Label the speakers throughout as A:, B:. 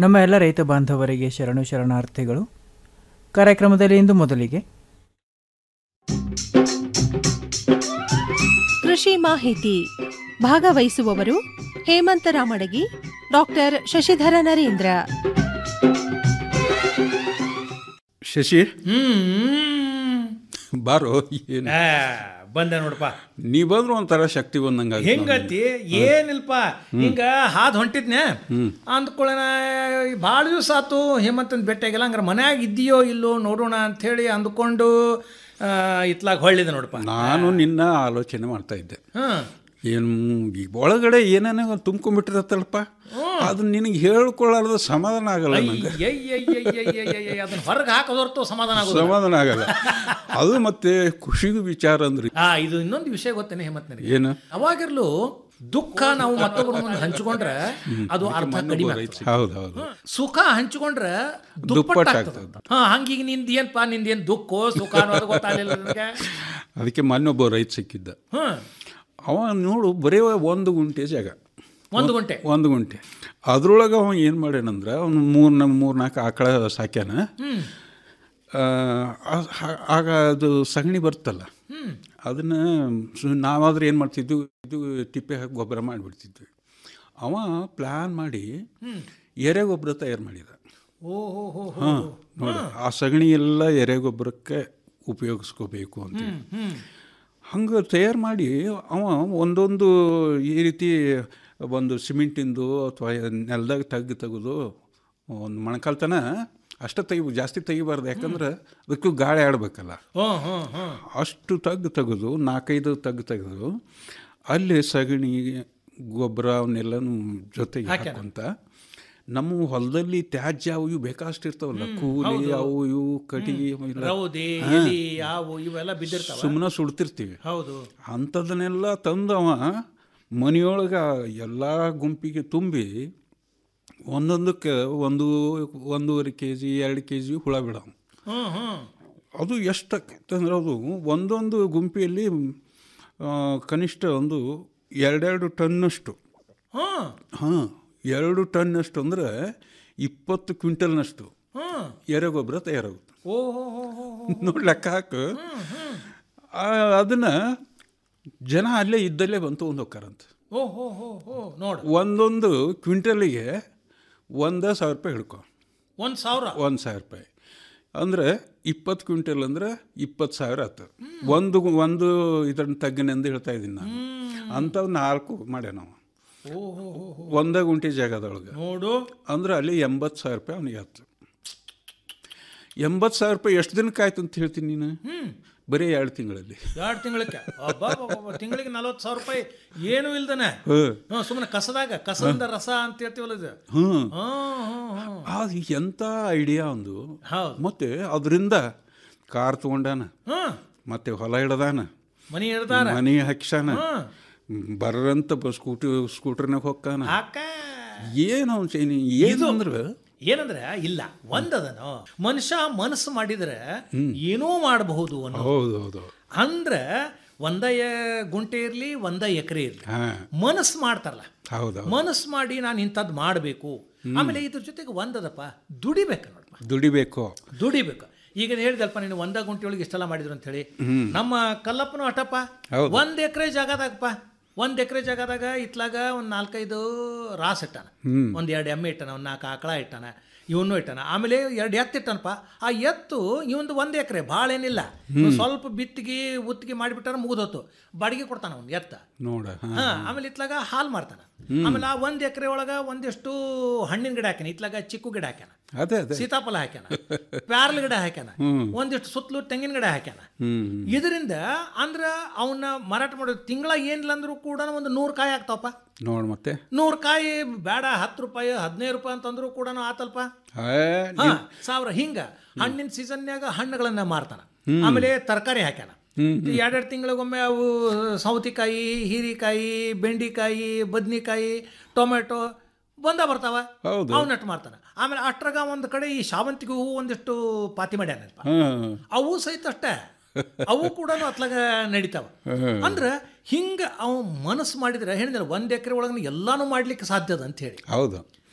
A: ನಮ್ಮ ಎಲ್ಲ ರೈತ ಬಾಂಧವರಿಗೆ ಶರಣು ಶರಣಾರ್ಥಿಗಳು ಕಾರ್ಯಕ್ರಮದಲ್ಲಿ ಇಂದು ಮೊದಲಿಗೆ
B: ಕೃಷಿ ಮಾಹಿತಿ ಭಾಗವಹಿಸುವವರು ಹೇಮಂತ ರಾಮಡಗಿ ಡಾಕ್ಟರ್ ಶಶಿಧರ ನರೇಂದ್ರ
C: ಶಶಿ
D: ಹ್ಮ್
C: ಬಾರೋ ಏನು
D: ಆ, ಬಂದೆ ನೋಡಪ್ಪ
C: ನೀ ಬಂದ್ರು ಒಂಥರ ಶಕ್ತಿ ಬಂದಂಗ
D: ಹೆಂಗತಿ ಏನಿಲ್ಪ ಹಿಂಗ ಹಾದ್ ಹೊಂಟಿದ್ನೆ ಅಂದ್ಕೊಳ್ಳೋಣ ಭಾಳ ದಿವಸ ಆತು ಹೇಮಂತನ ಭೇಟಿಯಾಗಿಲ್ಲ ಹಂಗಾರೆ ಮನ್ಯಾಗ ಇದೆಯೋ ಇಲ್ಲೋ ನೋಡೋಣ ಅಂಥೇಳಿ ಅಂದ್ಕೊಂಡು ಆ, ಇತ್ಲಾಗ ಹೊಳ್ಳಿದೆ ನೋಡಪ್ಪ
C: ನಾನು ನಿನ್ನ ಆಲೋಚನೆ ಮಾಡ್ತಾ ಇದ್ದೆ
D: ಹಾಂ
C: ಏನು ಈ ಒಳಗಡೆ ಏನೇನೋ ತುಂಬ್ಕೊಂಡ್ಬಿಟ್ಟಿರತ್ತಲ್ಪ ಅದು ನಿನಗೆ ಹೇಳ್ಕೊಳ್ಳಾರ್ದ ಸಮಾಧಾನ ಆಗಲ್ಲ ನಂಗೆ
D: ಅದನ್ನ ಹೊರಗೆ ಹಾಕೋದೊರ್ತು ಸಮಾಧಾನ ಆಗೋದು
C: ಸಮಾಧಾನ ಆಗಲ್ಲ ಅದು ಮತ್ತೆ ಖುಷಿಗೂ ವಿಚಾರ ಅಂದ್ರೆ
D: ಆ ಇದು ಇನ್ನೊಂದು ವಿಷಯ ಗೊತ್ತೇನೆ ಹೇಮಂತ್ ನನಗೆ
C: ಏನು
D: ಅವಾಗಿರ್ಲು ದುಃಖ ನಾವು ಮತ್ತೊಬ್ಬರ ಮುಂದೆ ಹಂಚಿಕೊಂಡ್ರೆ ಅದು ಅರ್ಥ ಕಡಿಮೆ ಆಗ್ತದೆ.
C: ಹೌದು ಹೌದು
D: ಸುಖ ಹಂಚಿಕೊಂಡ್ರೆ
C: ದುಪ್ಪಟ್ಟಾಗ್ತದೆ.
D: ದುಪ್ಪಟ್ಟಾಗ್ತದೆ ಹಾ ಹಂಗೀಗ ನಿಂದ ಏನಪ್ಪ ನಿಂದ ಏನು ದುಃಖೋ ಸುಖ ಅನ್ನೋದು ಗೊತ್ತಾಗಲಿಲ್ಲ ನನಗೆ
C: ಅದಕ್ಕೆ ಮೊನ್ನೆ ಒಬ್ಬ ರೈತ ಸಿಕ್ಕಿದ್ದ
D: ಹ್ಮ್
C: ಅವ ನೋಡು ಬರೀ ಒಂದು ಗುಂಟೆ ಜಾಗ
D: ಒಂದು ಗಂಟೆ
C: ಒಂದು ಗುಂಟೆ ಅದ್ರೊಳಗೆ ಅವ ಏನು ಮಾಡ್ಯಾನಂದ್ರೆ ಅವ್ನು ಮೂರು ಮೂರು ನಾಲ್ಕು ಆಕಳ ಸಾಕ್ಯಾನ ಆ, ಆ- ಆ- ಆಗ ಅದು ಸಗಣಿ ಬರ್ತಲ್ಲ ಅದನ್ನು ನಾವಾದ್ರೆ ಏನು ಮಾಡ್ತಿದ್ವಿ ಇದು ತಿಪ್ಪೆ ಹಾಕಿ ಗೊಬ್ಬರ ಮಾಡಿಬಿಡ್ತಿದ್ವಿ ಅವ ಪ್ಲ್ಯಾನ್ ಮಾಡಿ ಎರೆಗೊಬ್ಬರ ತಯಾರು ಮಾಡಿದ
D: ಓ ಹೋ ಹೋ ಹೋ
C: ಹಾಂ ನೋಡಿ ಆ ಸಗಣಿ ಎಲ್ಲ ಎರೆಗೊಬ್ಬರಕ್ಕೆ ಉಪಯೋಗಿಸ್ಕೋಬೇಕು ಅಂತೇಳಿ ಹಂಗೆ ತಯಾರು ಮಾಡಿ ಅವ ಒಂದೊಂದು ಈ ರೀತಿ ಒಂದು ಸಿಮೆಂಟಿಂದು ಅಥವಾ ನೆಲದಾಗ ತಗ್ಗು ತೆಗೆದು ಒಂದು ಮೊಣಕಾಲ್ತನ ಅಷ್ಟೇ ತೆಗಿ ಜಾಸ್ತಿ ತೆಗಿಬಾರ್ದು ಯಾಕಂದ್ರೆ ಅದಕ್ಕೂ ಗಾಳಿ ಆಡಬೇಕಲ್ಲ
D: ಹ್ಮ್ ಹ್ಮ್ ಹ್ಮ್
C: ಅಷ್ಟು ತಗ್ಗು ತೆಗೆದು ನಾಲ್ಕೈದು ತಗ್ಗು ತೆಗೆದು ಅಲ್ಲಿ ಸಗಣಿ ಗೊಬ್ಬರ ಅವನ್ನೆಲ್ಲನೂ ಜೊತೆಗೆ ಹಾಕೊಂತ ನಮ್ಮ ಹೊಲದಲ್ಲಿ ತ್ಯಾಜ್ಯ ಅವು ಇವು ಬೇಕಷ್ಟು ಇರ್ತಾವಲ್ಲ ಕೂಲಿ ಅವು ಇವು ಕಟ್ಟಿಗೆ ಅವೆಲ್ಲ
D: ರೌದಿ ಎಲಿ ಯಾವು ಇವೆಲ್ಲ ಬಿದ್ದಿರ್ತಾವ
C: ಸುಮ್ಮನೆ ಸುಡ್ತಿರ್ತೀವಿ
D: ಹೌದು
C: ಅಂಥದನ್ನೆಲ್ಲ ತಂದು ಅವ ಮನೆಯೊಳಗೆ ಎಲ್ಲ ಗುಂಪಿಗೆ ತುಂಬಿ ಒಂದೊಂದಕ್ಕೆ ಒಂದು ಒಂದೂವರೆ ಕೆ ಜಿ ಎರಡು ಕೆ ಜಿ ಹುಳ ಬಿಡವ
D: ಹ್ಮ್ ಹ್ಮ್
C: ಅದು ಎಷ್ಟಾಕೈತೆ ಅಂದ್ರೆ ಅದು ಒಂದೊಂದು ಗುಂಪಿಯಲ್ಲಿ ಆ, ಕನಿಷ್ಠ ಒಂದು ಎರಡೆರಡು ಟನ್ನಷ್ಟು
D: ಹ್ಮ್
C: ಹಾಂ ಎರಡು ಟನ್ನಷ್ಟು ಅಂದರೆ ಇಪ್ಪತ್ತು ಕ್ವಿಂಟಲ್ನಷ್ಟು
D: ಹ್ಮ್
C: ಎರೆಗೊಬ್ಬರ ತಯಾರಾಗುತ್ತೆ
D: ಓ ಹೋ ಹೋ ಹೋ ಹೋ.
C: ನೋಡಿ ಲೆಕ್ಕ ಹಾಕು ಆ, ಅದನ್ನ ಜನ ಅಲ್ಲೇ ಇದ್ದಲ್ಲೇ ಬಂತು ಒಂದು ಹೋಗ್ತಾರಂತ
D: ಓ ಹೋ ಹೋ ಹೋ ನೋಡು
C: ಒಂದೊಂದು ಕ್ವಿಂಟಲಿಗೆ ಒಂದೇ ಸಾವಿರ ರೂಪಾಯಿ ಹಿಡ್ಕೊ
D: ಒಂದ್ ಸಾವಿರ
C: ಒಂದು ಸಾವಿರ ರೂಪಾಯಿ ಅಂದರೆ ಇಪ್ಪತ್ತು ಕ್ವಿಂಟಲ್ ಅಂದ್ರೆ ಇಪ್ಪತ್ತು ಸಾವಿರ ಆಯ್ತು ಒಂದು ಒಂದು ಇದನ್ನ ತಗ್ಗಿನೆಂದು ಹೇಳ್ತಾ ಇದ್ದೀನಿ ನಾನು ಅಂಥವು ನಾಲ್ಕು ಮಾಡ್ಯ ನಾವು
D: ಓ ಹೋ ಹೋ ಹೋ
C: ಒಂದೇ ಗುಂಟೆ ಜಾಗದೊಳಗೆ
D: ನೋಡು
C: ಅಂದ್ರೆ ಅಲ್ಲಿ ಎಂಬತ್ತು ಸಾವಿರ ರೂಪಾಯಿ ಅವನಿಗೆ ಆಯ್ತು ಎಂಬತ್ತು ಸಾವಿರ ರೂಪಾಯಿ ಎಷ್ಟು ದಿನಕ್ಕೆ ಆಯ್ತು ಅಂತ ಹೇಳ್ತೀನಿ ನೀನು ಬರೀ ಎರಡು ತಿಂಗಳಲ್ಲಿ
D: ಎರಡು ತಿಂಗಳಕ್ಕೆ ಅಬ್ಬಾ ತಿಂಗಳಿಗೆ ನಲವತ್ತು ಸಾವಿರ ರೂಪಾಯಿ ಏನೂ ಇಲ್ದನೆ
C: ಹ್ಞೂ
D: ಹ್ಞೂ ಸುಮ್ಮನೆ ಕಸದಾಗ ಕಸದಿಂದ ರಸ ಅಂತ ಹೇಳ್ತೀವಲ್ಲ ಇದು
C: ಹ್ಞೂ
D: ಹ್ಮ್ ಹ್ಮ್ ಹ್ಮ್
C: ಅದು ಎಂಥ ಐಡಿಯಾ ಒಂದು
D: ಹೌದು
C: ಮತ್ತೆ ಅದರಿಂದ ಕಾರ್ ತಗೊಂಡಾನ
D: ಹ್ಮ್
C: ಮತ್ತೆ ಹೊಲ ಹಿಡ್ದಾನ
D: ಮನಿ ಹಿಡ್ದಾರ
C: ಮನೆ ಹಾಕ್ಸಾನ
D: ಹ್ಮ್
C: ಬರ್ರಂತ ಬ- ಸ್ಕೂಟಿ ಸ್ಕೂಟರ್ನಾಗ ಹೋಗ್ತಾನ
D: ಅಕ್ಕ
C: ಏನು ಅವ್ನು ಚೈನಿ ಏನು ಅಂದ್ರೆ
D: ಏನಂದ್ರೆ ಇಲ್ಲ ಒಂದದನು ಮನುಷ್ಯ ಮನಸ್ಸು ಮಾಡಿದ್ರೆ ಏನೋ ಮಾಡಬಹುದು ಅನ್ನೋ
C: ಹೌದು ಹೌದು
D: ಅಂದ್ರೆ ಒಂದ ಎ- ಗುಂಟೆ ಇರ್ಲಿ ಒಂದ ಎಕರೆ ಇರ್ಲಿ
C: ಹಾಂ
D: ಮನಸ್ಸು ಮಾಡ್ತಾರಲ್ಲ
C: ಹೌದು
D: ಮನಸ್ಸು ಮಾಡಿ ನಾನು ಇಂಥದ್ದು ಮಾಡಬೇಕು ಆಮೇಲೆ ಇದ್ರ ಜೊತೆಗೆ ಒಂದದಪ್ಪ ದುಡಿಬೇಕು ನೋಡಪ್ಪ
C: ದುಡಿಬೇಕು
D: ದುಡಿಬೇಕು ಈಗ ಹೇಳಿದಲ್ಪ ನೀನು ಒಂದ ಗುಂಟೆ ಒಳಗೆ ಇಷ್ಟೆಲ್ಲ ಮಾಡಿದ್ರು ಅಂತ ಹೇಳಿ ನಮ್ಮ ಕಲ್ಲಪ್ಪನು ಅಟಪ್ಪ
C: ಹೌದು.
D: ಒಂದ್ ಎಕರೆ ಜಾಗದಾಗಪ್ಪ ಒಂದ್ ಎಕರೆ ಜಾಗದಾಗ ಇತ್ಲಾಗ ಒಂದ್ ನಾಲ್ಕೈದು ರಾಸ್ ಇಟ್ಟಾನ ಒಂದ್ ಎರಡು ಎಮ್ಮೆ ಇಟ್ಟಾನ ಒಂದ್ ನಾಲ್ಕು ಆಕಳ ಇಟ್ಟಾನ ಇವನು ಇಟ್ಟಾನ ಆಮೇಲೆ ಎರಡು ಎತ್ತು ಇಟ್ಟನಪ್ಪ ಆ ಎತ್ತು ಇವಂದು ಒಂದ್ ಎಕರೆ ಭಾಳ ಏನಿಲ್ಲ ಇವ್ನು ಸ್ವಲ್ಪ ಬಿತ್ತಿಗೆ ಉತ್ತಿಗೆ ಮಾಡಿಬಿಟ್ಟಾರ ಮುಗಿದೋತು ಬಾಡಿಗೆ ಕೊಡ್ತಾನ ಅವ್ನು ಎತ್ತ
C: ನೋಡ ಹಾಂ
D: ಹಾ ಆಮೇಲೆ ಇತ್ಲಾಗ ಹಾಲು ಮಾಡ್ತಾನ ಆಮೇಲೆ ಆ ಒಂದ್ ಎಕರೆ ಒಳಗ ಒಂದಿಷ್ಟು ಹಣ್ಣಿನ ಗಿಡ ಹಾಕ್ಯಾನ ಇತ್ಲಾಗ ಚಿಕ್ಕು ಗಿಡ ಹಾಕ್ಯಾನ
C: ಅದೇ ಅದೇ
D: ಸೀತಾಫಲ ಹಾಕ್ಯಾನ ಪ್ಯಾರ್ಲ ಗಿಡ ಹಾಕ್ಯಾನ ಒಂದಿಷ್ಟು ಸುತ್ತಲೂ ತೆಂಗಿನ ಗಿಡ ಹಾಕ್ಯಾನ
C: ಹ್ಮ್
D: ಇದರಿಂದ ಅಂದ್ರ ಅವನ್ನ ಮಾರಾಟ ಮಾಡೋದು ತಿಂಗಳ ಏನಿಲ್ಲ ಅಂದ್ರೂ ಕೂಡ ಒಂದು ನೂರು ಕಾಯಿ ಆಗ್ತಾವಪ್ಪ
C: ನೋಡ್ ಮತ್ತೆ
D: ನೂರು ಕಾಯಿ ಬೇಡ ಹತ್ತು ರೂಪಾಯಿ ಹದಿನೈದು ರೂಪಾಯಿ ಅಂತಂದ್ರೂ ಕೂಡ ಆತಲ್ಪ
C: ಏ,
D: ಹಾ ಸಾವಿರ ಹಿಂಗ ಹಣ್ಣಿನ ಸೀಸನ್ಯಾಗ ಹಣ್ಣುಗಳನ್ನ ಮಾರ್ತಾನ ಆಮೇಲೆ ತರಕಾರಿ ಹಾಕ್ಯಾನ ಎರಡೆರಡು ತಿಂಗಳಿಗೊಮ್ಮೆ ಅವು ಸೌತಿಕಾಯಿ ಹೀರಿಕಾಯಿ ಬೆಂಡಿಕಾಯಿ ಬದ್ನಿಕಾಯಿ ಟೊಮೆಟೊ ಬಂದ ಬರ್ತಾವ
C: ಹೌದು.
D: ಅವು ನಟ್ ಮಾಡ್ತಾನ ಆಮೇಲೆ ಅಷ್ಟ್ರಾಗ ಒಂದು ಕಡೆ ಈ ಶಾವಂತಿಗೆ ಹೂವು ಒಂದಿಷ್ಟು ಪಾತಿ ಮಾಡ್ಯಾನಪ್ಪ
C: ಹಾಂ
D: ಅವು ಸಹಿತ ಅಷ್ಟೇ ಅವು ಕೂಡ ಅತ್ಲಾಗ ನಡೀತಾವ ಅಂದ್ರೆ ಹಿಂಗ ಅವ ಮನಸ್ಸು ಮಾಡಿದ್ರೆ ಹೇಳಿದ್ರೆ ಒಂದ್ ಎಕರೆ ಒಳಗೆ ಎಲ್ಲಾನು ಮಾಡ್ಲಿಕ್ಕೆ ಸಾಧ್ಯ ಅದ ಅಂತ ಹೇಳಿ
C: ಹೌದು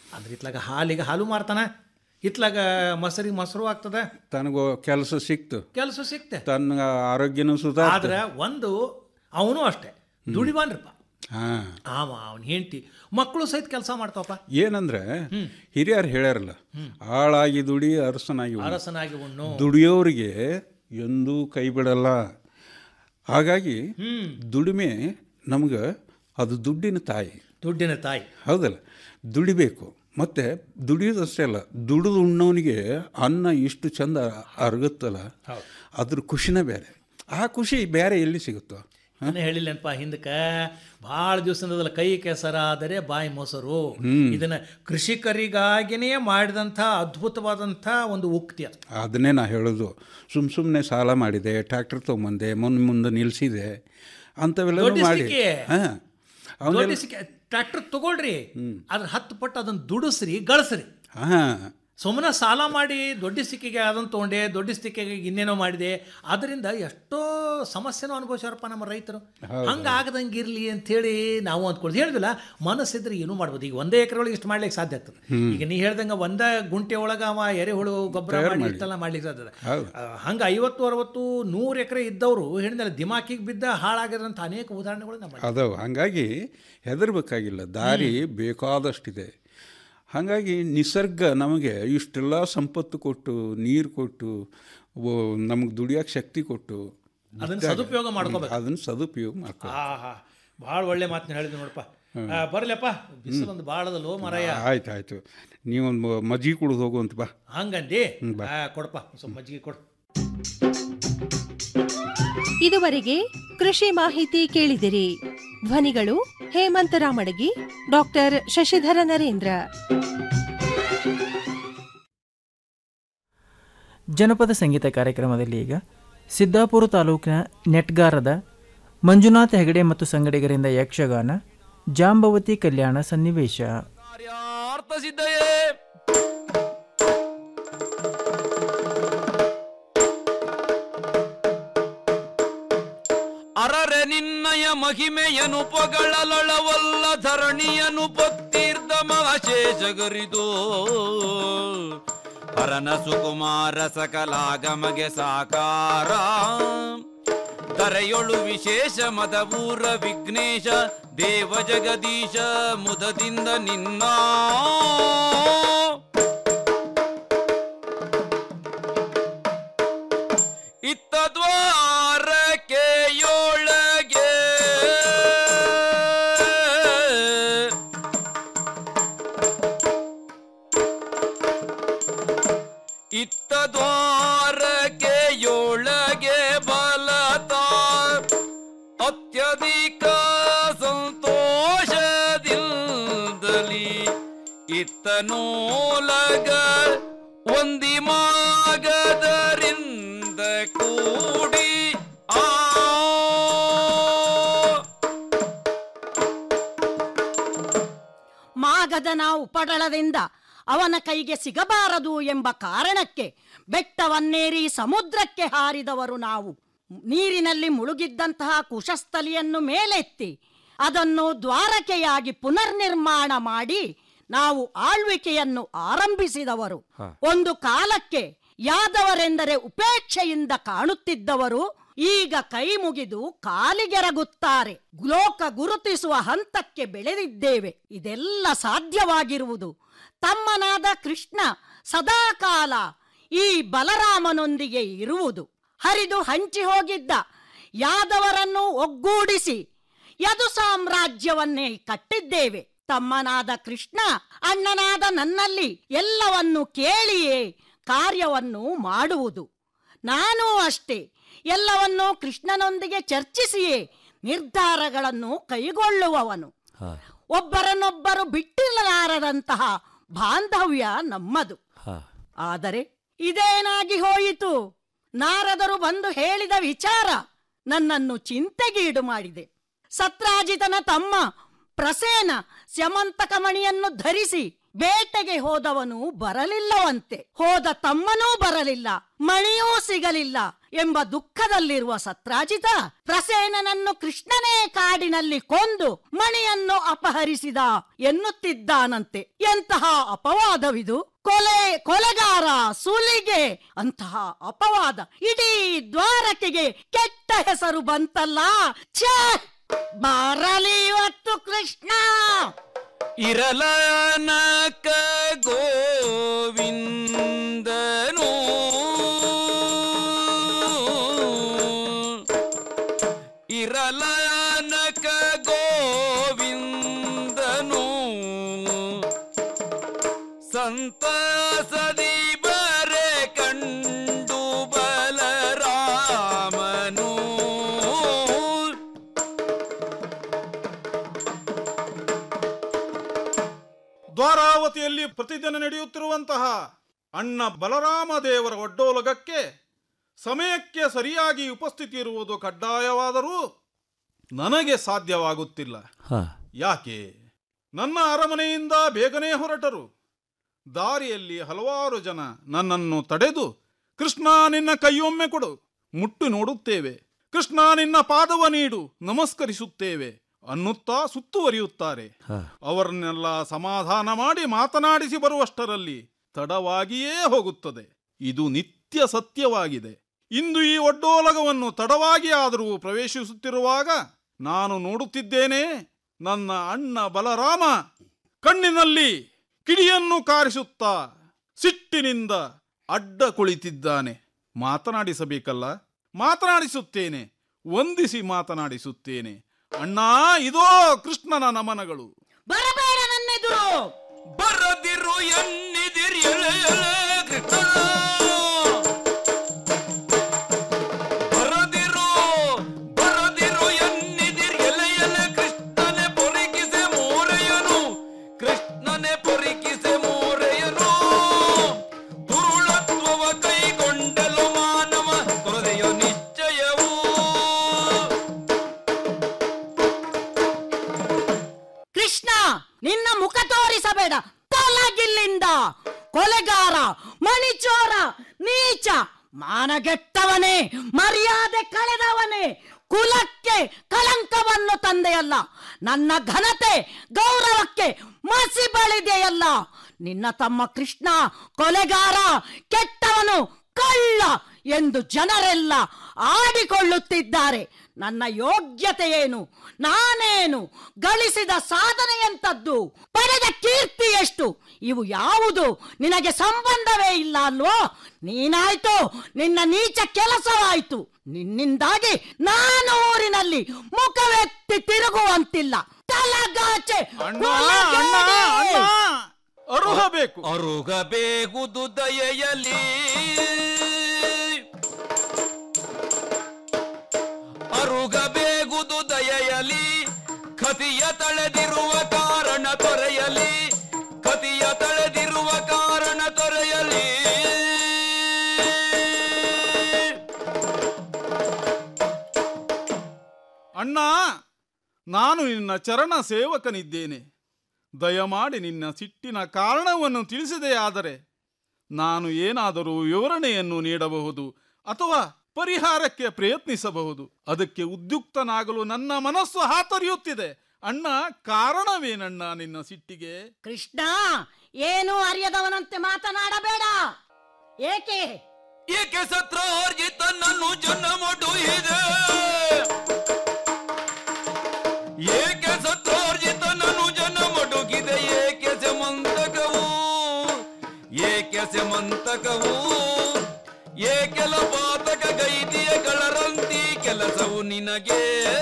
D: ಅಂದ್ರೆ ಇತ್ಲಾಗ ಹಾಲಿಗೆ ಹಾಲು ಮಾರ್ತಾನ ಇತ್ಲಾಗ ಮೊಸರಿಗೆ ಮೊಸರು ಆಗ್ತದ
C: ತನಗೂ ಕೆಲಸ ಸಿಕ್ತು
D: ಕೆಲಸ ಸಿಕ್ತೆ
C: ತನ್ನ ಆರೋಗ್ಯನೂ ಸುಧಾರ
D: ಆದ್ರೆ ಒಂದು ಅವನು ಅಷ್ಟೇ ದುಡಿವಾನ್ರಪ್ಪ
C: ಹಾಂ
D: ಆವ ಅವನ ಹೆಂಡತಿ ಮಕ್ಕಳು ಸಹಿತ ಕೆಲಸ ಮಾಡ್ತಾವಪ್ಪ
C: ಏನಂದ್ರೆ ಹಿರಿಯರು ಹೇಳ್ಯಾರಲ್ಲ ಆಳಾಗಿ ದುಡಿ ಅರಸನಾಗಿ ಉಣ್ಣು.
D: ಅರಸನಾಗಿ ಉಣ್ಣು
C: ದುಡಿಯೋರಿಗೆ ಎಂದೂ ಕೈ ಬಿಡಲ್ಲ ಹಾಗಾಗಿ ದುಡಿಮೆ ನಮ್ಗೆ ಅದು ದುಡ್ಡಿನ ತಾಯಿ
D: ದುಡ್ಡಿನ ತಾಯಿ
C: ಹೌದಲ್ಲ ದುಡಿಬೇಕು ಮತ್ತು ದುಡಿಯೋದಷ್ಟೇ ಅಲ್ಲ ದುಡಿದು ಉಣ್ಣವನಿಗೆ ಅನ್ನ ಇಷ್ಟು ಚಂದ ಅರಗುತ್ತಲ್ಲ ಅದ್ರ ಖುಷಿನೇ ಬೇರೆ ಆ ಖುಷಿ ಬೇರೆ ಎಲ್ಲಿ ಸಿಗುತ್ತೋ
D: ನಾನು ಹೇಳಿಲ್ಲನಪ್ಪ ಹಿಂದಕ್ಕೆ ಭಾಳ ದಿವಸದಲ್ಲ ಕೈ ಕೆಸರಾದರೆ ಬಾಯಿ ಮೊಸರು ಇದನ್ನ ಕೃಷಿಕರಿಗಾಗಿನೇ ಮಾಡಿದಂಥ ಅದ್ಭುತವಾದಂಥ ಒಂದು ಉಕ್ತಿ ಅದು
C: ಅದನ್ನೇ ನಾ ಹೇಳೋದು ಸುಮ್ಮ ಸುಮ್ಮನೆ ಸಾಲ ಮಾಡಿದೆ ಟ್ರ್ಯಾಕ್ಟರ್ ತೊಗೊಂಬಂದೆ ಮುಂದೆ ಮುಂದೆ ನಿಲ್ಲಿಸಿದೆ ಅಂಥವೆಲ್ಲ ಮಾಡಿ
D: ದೊಡ್ಡಿಸ್ಲಿಕ್ಕೆ.
C: ಹಾಂ ಅವನ್ನೆಲ್ಲ
D: ಟ್ರ್ಯಾಕ್ಟರ್ ತಗೊಳ್ರಿ ಅದ್ರ ಹತ್ತು ಪಟ್ಟು ಅದನ್ನ ದುಡಿಸ್ರಿ ಗಳಿಸ್ರಿ
C: ಹಾಂ
D: ಸುಮ್ಮನೆ ಸಾಲ ಮಾಡಿ ದೊಡ್ಡ ಸಿಕ್ಕಿಗೆ ಅದನ್ನು ತೊಗೊಂಡೆ ದೊಡ್ಡ ಸಿಕ್ಕಿಗೆ ಇನ್ನೇನೋ ಮಾಡಿದೆ ಅದರಿಂದ ಎಷ್ಟೋ ಸಮಸ್ಯೆನೂ ಅನುಭವಿಸ್ಯಾರಪ್ಪ ನಮ್ಮ ರೈತರು ಹಂಗೆ ಆಗದಂಗೆ ಇರಲಿ ಅಂಥೇಳಿ ನಾವು ಅಂದ್ಕೊಳ್ದು ಹೇಳಿದಿಲ್ಲ ಮನಸ್ಸಿದ್ರೆ ಏನೂ ಮಾಡ್ಬೋದು ಈಗ ಒಂದೇ ಎಕರೆ ಒಳಗೆ ಇಷ್ಟು ಮಾಡ್ಲಿಕ್ಕೆ ಸಾಧ್ಯ ಆಗ್ತದೆ ಈಗ ನೀ ಹೇಳ್ದಂಗೆ ಒಂದ ಗುಂಟೆ ಒಳಗೆ ಅವ ಎರೆಹುಳು ಗೊಬ್ಬರ ಮಾಡಿ ಇಷ್ಟೆಲ್ಲ ಮಾಡ್ಲಿಕ್ಕೆ ಸಾಧ್ಯ
C: ಹೌದು.
D: ಹಂಗೆ ಐವತ್ತು ಅರವತ್ತು ನೂರು ಎಕರೆ ಇದ್ದವರು ಹೇಳಿದ್ನಲ್ಲ ದಿಮಾಕಿಗೆ ಬಿದ್ದ ಹಾಳಾಗಿರೋಂಥ ಅನೇಕ ಉದಾಹರಣೆಗಳು ನಮ್ಮ
C: ಅದಾವ ಹಾಗಾಗಿ ಹೆದರ್ಬೇಕಾಗಿಲ್ಲ ದಾರಿ ಬೇಕಾದಷ್ಟಿದೆ ಹಾಗಾಗಿ ನಿಸರ್ಗ ನಮಗೆ ಇಷ್ಟೆಲ್ಲ ಸಂಪತ್ತು ಕೊಟ್ಟು ನೀರು ಕೊಟ್ಟು ನಮಗೆ ದುಡಿಯೋಕೆ ಶಕ್ತಿ ಕೊಟ್ಟು
D: ಅದನ್ನ ಸದುಪಯೋಗ ಮಾಡ್ಕೋಬೇಕು
C: ಅದನ್ನು ಸದುಪಯೋಗ ಮಾಡ್ಕೊ
D: ಆ ಹಾ ಭಾಳ ಒಳ್ಳೆ ಮಾತನ್ನ ಹೇಳಿದ್ ನೋಡಪ್ಪ ಆ, ಬರ್ಲಪ್ಪ ಬಿಸಿಲೊಂದು ಭಾಳದಲ್ಲೋ ಮರಯ
C: ಆಯ್ತು ಆಯಿತು ನೀವೊಂದು ಮಜ್ಜಿಗೆ ಕುಡಿದು ಹೋಗುವಂತ ಬಾ
D: ಹಂಗಂದಿ ಆ, ಕೊಡಪ್ಪ ಒಂದ್ ಸ್ವಲ್ಪ ಮಜ್ಜಿಗೆ ಕೊಡು
B: ಇದುವರೆಗೆ ಕೃಷಿ ಮಾಹಿತಿ ಕೇಳಿದಿರಿ ಧ್ವನಿಗಳು ಹೇಮಂತ ರಾಮಡಗಿ ಡಾಕ್ಟರ್ ಶಶಿಧರ ನರೇಂದ್ರ
A: ಜನಪದ ಸಂಗೀತ ಕಾರ್ಯಕ್ರಮದಲ್ಲಿ ಈಗ ಸಿದ್ದಾಪುರ ತಾಲೂಕಿನ ನೆಟ್ಗಾರದ ಮಂಜುನಾಥ ಹೆಗಡೆ ಮತ್ತು ಸಂಗಡಿಗರಿಂದ ಯಕ್ಷಗಾನ ಜಾಂಬವತಿ ಕಲ್ಯಾಣ ಸನ್ನಿವೇಶ
E: ಕಾರ್ಯಾರ್ಥ ಸಿದ್ಧಯೇ ಅರರೆ ನಿನ್ನಯ ಮಹಿಮೆಯನು ಪೊಗಳಲೊಳವಲ್ಲ ಧರಣಿಯನು ಪೊತ್ತೀರ್ಧ ಮಹಶೇಷಗರಿದು ಹರನ ಸುಕುಮಾರ ಸಕಲಾಗಮಗೆ ಸಾಕಾರ ಧರೆಯೊಳು ವಿಶೇಷ ಮದವೂರ ವಿಘ್ನೇಶ ದೇವ ಜಗದೀಶ ಮುದದಿಂದ ನಿನ್ನ ಇತ್ತ ದ್ವಾರಕ್ಕೆ ಯೋಳಗೆ ಇತ್ತ ದ್ವಾರಕ್ಕೆ ಯೋಳಗೆ ಬಲತ ಅತ್ಯಧಿಕ ಸಂತೋಷದಿಂದಲಿ ಇತ್ತನೋಲಗ ಒಂದಿ ಮಾಗದರಿಂದ ಕೂಡಿ ಆ
F: ಮಾಗದನ ಉಪಟಳದಿಂದ ಅವನ ಕೈಗೆ ಸಿಗಬಾರದು ಎಂಬ ಕಾರಣಕ್ಕೆ ಬೆಟ್ಟವನ್ನೇರಿ ಸಮುದ್ರಕ್ಕೆ ಹಾರಿದವರು ನಾವು ನೀರಿನಲ್ಲಿ ಮುಳುಗಿದ್ದಂತಹ ಕುಶಸ್ಥಲಿಯನ್ನು ಮೇಲೆತ್ತಿ ಅದನ್ನು ದ್ವಾರಕೆಯಾಗಿ ಪುನರ್ನಿರ್ಮಾಣ ಮಾಡಿ ನಾವು ಆಳ್ವಿಕೆಯನ್ನು ಆರಂಭಿಸಿದವರು ಒಂದು ಕಾಲಕ್ಕೆ ಯಾದವರೆಂದರೆ ಉಪೇಕ್ಷೆಯಿಂದ ಕಾಣುತ್ತಿದ್ದವರು ಈಗ ಕೈ ಮುಗಿದು ಕಾಲಿಗೆರಗುತ್ತಾರೆ ಲೋಕ ಗುರುತಿಸುವ ಹಂತಕ್ಕೆ ಬೆಳೆದಿದ್ದೇವೆ ಇದೆಲ್ಲ ಸಾಧ್ಯವಾಗಿರುವುದು ತಮ್ಮನಾದ ಕೃಷ್ಣ ಸದಾಕಾಲ ಈ ಬಲರಾಮನೊಂದಿಗೆ ಇರುವುದು ಹರಿದು ಹಂಚಿ ಹೋಗಿದ್ದ ಯಾದವರನ್ನು ಒಗ್ಗೂಡಿಸಿ ಯದು ಸಾಮ್ರಾಜ್ಯವನ್ನೇ ಕಟ್ಟಿದ್ದೇವೆ ತಮ್ಮನಾದ ಕೃಷ್ಣ ಅಣ್ಣನಾದ ನನ್ನಲ್ಲಿ ಎಲ್ಲವನ್ನು ಕೇಳಿಯೇ ಕಾರ್ಯವನ್ನು ಮಾಡುವುದು ನಾನೂ ಅಷ್ಟೇ ಎಲ್ಲವನ್ನೂ ಕೃಷ್ಣನೊಂದಿಗೆ ಚರ್ಚಿಸಿಯೇ ನಿರ್ಧಾರಗಳನ್ನು ಕೈಗೊಳ್ಳುವವನು ಒಬ್ಬರನ್ನೊಬ್ಬರು ಬಿಟ್ಟಿರಲಾರದಂತಹ ಬಾಂಧವ್ಯ ನಮ್ಮದು ಆದರೆ ಇದೇನಾಗಿ ಹೋಯಿತು ನಾರದರು ಬಂದು ಹೇಳಿದ ವಿಚಾರ ನನ್ನನ್ನು ಚಿಂತೆಗೀಡು ಮಾಡಿದೆ ಸತ್ರಾಜಿತನ ತಮ್ಮ ಪ್ರಸೇನ ಸ್ಯಮಂತಕಮಣಿಯನ್ನು ಧರಿಸಿ ಬೇಟೆಗೆ ಹೋದವನು ಬರಲಿಲ್ಲವಂತೆ ಹೋದ ತಮ್ಮನೂ ಬರಲಿಲ್ಲ ಮಣಿಯೂ ಸಿಗಲಿಲ್ಲ ಎಂಬ ದುಃಖದಲ್ಲಿರುವ ಸತ್ರಾಜಿತ ಪ್ರಸೇನನನ್ನು ಕೃಷ್ಣನೇ ಕಾಡಿನಲ್ಲಿ ಕೊಂದು ಮಣಿಯನ್ನು ಅಪಹರಿಸಿದ ಎನ್ನುತ್ತಿದ್ದಾನಂತೆ ಎಂತಹ ಅಪವಾದವಿದು ಕೊಲೆ ಕೊಲೆಗಾರ ಸುಲಿಗೆ ಅಂತಹ ಅಪವಾದ ಇಡೀ ದ್ವಾರಕೆಗೆ ಕೆಟ್ಟ ಹೆಸರು ಬಂತಲ್ಲ ಛೇ ಬರಲಿ ಇವತ್ತು ಕೃಷ್ಣ
E: ಇರಲನಕ ಗೋವಿಂದನು ಇರಲನಕ ಗೋವಿಂದನು ಸಂತಸದಿ ಬರೆ ಕಂಡು ಬಲರಾಮನು
G: ದ್ವಾರಾವತಿಯಲ್ಲಿ ಪ್ರತಿದಿನ ನಡೆಯುತ್ತಿರುವಂತಹ ಅಣ್ಣ ಬಲರಾಮ ದೇವರ ಒಡ್ಡೋಲಗಕ್ಕೆ ಸಮಯಕ್ಕೆ ಸರಿಯಾಗಿ ಉಪಸ್ಥಿತಿ ಇರುವುದು ಕಡ್ಡಾಯವಾದರೂ ನನಗೆ ಸಾಧ್ಯವಾಗುತ್ತಿಲ್ಲ ಯಾಕೆ ನನ್ನ ಅರಮನೆಯಿಂದ ಬೇಗನೆ ಹೊರಟರು ದಾರಿಯಲ್ಲಿ ಹಲವಾರು ಜನ ನನ್ನನ್ನು ತಡೆದು ಕೃಷ್ಣ ನಿನ್ನ ಕೈಯೊಮ್ಮೆ ಕೊಡು ಮುಟ್ಟು ನೋಡುತ್ತೇವೆ ಕೃಷ್ಣ ನಿನ್ನ ಪಾದವ ನೀಡು ನಮಸ್ಕರಿಸುತ್ತೇವೆ ಅನ್ನುತ್ತಾ ಸುತ್ತುವರಿಯುತ್ತಾರೆ ಅವರನ್ನೆಲ್ಲ ಸಮಾಧಾನ ಮಾಡಿ ಮಾತನಾಡಿಸಿ ಬರುವಷ್ಟರಲ್ಲಿ ತಡವಾಗಿಯೇ ಹೋಗುತ್ತದೆ ಇದು ನಿತ್ಯ ಸತ್ಯವಾಗಿದೆ ಇಂದು ಈ ಒಡ್ಡೋಲಗವನ್ನು ತಡವಾಗಿ ಆದರೂ ಪ್ರವೇಶಿಸುತ್ತಿರುವಾಗ ನಾನು ನೋಡುತ್ತಿದ್ದೇನೆ ನನ್ನ ಅಣ್ಣ ಬಲರಾಮ ಕಣ್ಣಿನಲ್ಲಿ ಕಿಡಿಯನ್ನು ಕಾರಿಸುತ್ತಾ ಸಿಟ್ಟಿನಿಂದ ಅಡ್ಡ ಕುಳಿತಿದ್ದಾನೆ ಮಾತನಾಡಿಸಬೇಕಲ್ಲ ಮಾತನಾಡಿಸುತ್ತೇನೆ ವಂದಿಸಿ ಮಾತನಾಡಿಸುತ್ತೇನೆ ಅಣ್ಣ ಇದೋ ಕೃಷ್ಣನ ನಮನಗಳು
F: ಬರಬೇಡ ನನ್ನೆದುರು
E: ಬರದಿರು ಎನ್ನಿದಿರಿ ಎಳೆ ಎಳೆ ಕೃಷ್ಣ ಬರದಿರು ಬರದಿರು ಎನ್ನಿದಿರಿ ಎಲೆ ಎಲೆ ಕೃಷ್ಣನೆ ಪೊರಿಕಿಸೆ ಮೋರೆಯನು ಕೃಷ್ಣನೆ ಪೊರಿಕಿಸೆ ಮೋರೆಯನು ದುರುಳತ್ವವ ಕೈಗೊಂಡಲು ಮಾನವ ತೊರೆದೆಯ ನಿಶ್ಚಯವು
F: ಕೃಷ್ಣ ನಿನ್ನ ಮುಖ ತೋರಿಸಬೇಡ ತೊಲಗಿಲ್ಲಿಂದ ಕೊಲೆಗಾರ ಮಣಿಚೋರ ನೀಚ ಮಾನಗೆಟ್ಟವನೇ ಮರ್ಯಾದೆ ಕಳೆದವನೇ ಕುಲಕ್ಕೆ ಕಳಂಕವನ್ನು ತಂದೆಯಲ್ಲ ನನ್ನ ಘನತೆ ಗೌರವಕ್ಕೆ ಮಸಿ ಬಳಿದೆಯಲ್ಲ ನಿನ್ನ ತಮ್ಮ ಕೃಷ್ಣ ಕೊಲೆಗಾರ ಕೆಟ್ಟವನು ಕಳ್ಳ ಎಂದು ಜನರೆಲ್ಲ ಆಡಿಕೊಳ್ಳುತ್ತಿದ್ದಾರೆ ನನ್ನ ಯೋಗ್ಯತೆ ಏನು ನಾನೇನು ಗಳಿಸಿದ ಸಾಧನೆ ಎಂತದ್ದು ಪಡೆದ ಕೀರ್ತಿ ಎಷ್ಟು ಇವು ಯಾವುದು ನಿನಗೆ ಸಂಬಂಧವೇ ಇಲ್ಲ ಅಲ್ವೋ ನೀನಾಯ್ತು ನಿನ್ನ ನೀಚ ಕೆಲಸವಾಯ್ತು ನಿನ್ನಿಂದಾಗಿ ನಾನು ಊರಿನಲ್ಲಿ ಮುಖವೆತ್ತಿ ತಿರುಗುವಂತಿಲ್ಲ ತಲಗಾಚೆ
G: ಅಣ್ಣ ಅಣ್ಣ ಅಣ್ಣ ಅರುಹಬೇಕು
E: ಅರುಗಬೇಗುದು ದಯೆಯಲಿ ಅರುಗಬೇಗುದು ದಯೆಯಲಿ ಕತಿಯ ತಳೆದಿರುವ ಕಾರಣ ತೊರೆಯಲಿ ಕತಿಯ ತಳೆದಿರುವ ಕಾರಣ ತೊರೆಯಲಿ
G: ಅಣ್ಣ ನಾನು ನಿನ್ನ ಚರಣ ಸೇವಕನಿದ್ದೇನೆ ದಯಮಾಡಿ ನಿನ್ನ ಸಿಟ್ಟಿನ ಕಾರಣವನ್ನು ತಿಳಿಸಿದೆಯಾದರೆ ನಾನು ಏನಾದರೂ ವಿವರಣೆಯನ್ನು ನೀಡಬಹುದು ಅಥವಾ ಪರಿಹಾರಕ್ಕೆ ಪ್ರಯತ್ನಿಸಬಹುದು ಅದಕ್ಕೆ ಉದ್ಯುಕ್ತನಾಗಲು ನನ್ನ ಮನಸ್ಸು ಹಾತೊರೆಯುತ್ತಿದೆ ಅಣ್ಣ ಕಾರಣವೇನಣ್ಣ ನಿನ್ನ ಸಿಟ್ಟಿಗೆ
F: ಕೃಷ್ಣ ಏನು ಅರಿಯದವನಂತೆ ಮಾತನಾಡಬೇಡ ಏಕೆ
E: ಏಕೆ ಸತ್ರಾರ್ಜಿತ ನನ್ನು ಜನ್ಮಡು ಇದೆ ಏಕೆ ಸತ್ರಾರ್ಜಿತ ನನ್ನು ಜನ್ಮಡುಗಿದೆ ಏಕೆ ಸೆಮಂತಕವು ಏಕೆ ಸೆಮಂತಕವು ಏಕೆಲ ಪಾತಕ ಗೈದಿಯ ಗಳರಂತಿ ಕೆಲಸವು ನಿನಗೆ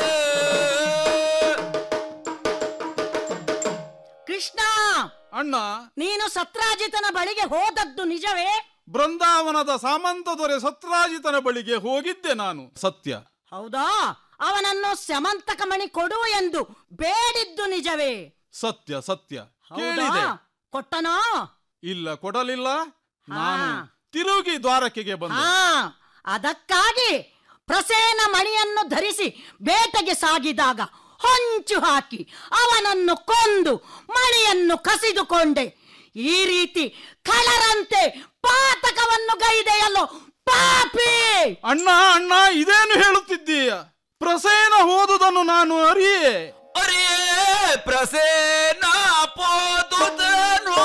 F: ಕೃಷ್ಣ
G: ಅಣ್ಣ
F: ನೀನು ಸತ್ರಾಜಿತನ ಬಳಿಗೆ ಹೋದದ್ದು ನಿಜವೇ
G: ಬೃಂದಾವನದ ಸಾಮಂತ ದೊರೆ ಸತ್ರಾಜಿತನ ಬಳಿಗೆ ಹೋಗಿದ್ದೆ ನಾನು ಸತ್ಯ
F: ಹೌದಾ ಅವನನ್ನು ಸಮಂತಕ ಮಣಿ ಕೊಡು ಎಂದು ಬೇಡಿದ್ದು ನಿಜವೇ
G: ಸತ್ಯ ಸತ್ಯ
F: ಹೌದಾ
G: ಕೇಳಿದೆ
F: ಕೊಟ್ಟನೋ
G: ಇಲ್ಲ ಕೊಡಲಿಲ್ಲ ನಾನು
F: ಹಾ.
G: ತಿರುಗಿ ದ್ವಾರಕೆಗೆ ಬಂದೆ
F: ಹಾ ಅದಕ್ಕಾಗಿ ಪ್ರಸೇನ ಮಣಿಯನ್ನು ಧರಿಸಿ ಬೇಟೆಗೆ ಸಾಗಿದಾಗ ಹೊಂಚು ಹಾಕಿ ಅವನನ್ನು ಕೊಂದು ಮಣಿಯನ್ನು ಕಸಿದುಕೊಂಡೆ ಈ ರೀತಿ ಕಳರಂತೆ ಪಾತಕವನ್ನು ಗೈದೆಯಲ್ಲೋ ಪಾಪಿ
G: ಅಣ್ಣ ಅಣ್ಣ ಇದೇನು ಹೇಳುತ್ತಿದ್ದೀಯ ಪ್ರಸೇನ ಹೋದುದನ್ನು ನಾನು ಅರಿಯೇ
E: ಅರಿಯೇ ಪ್ರಸೇನ ಪೋದುದನು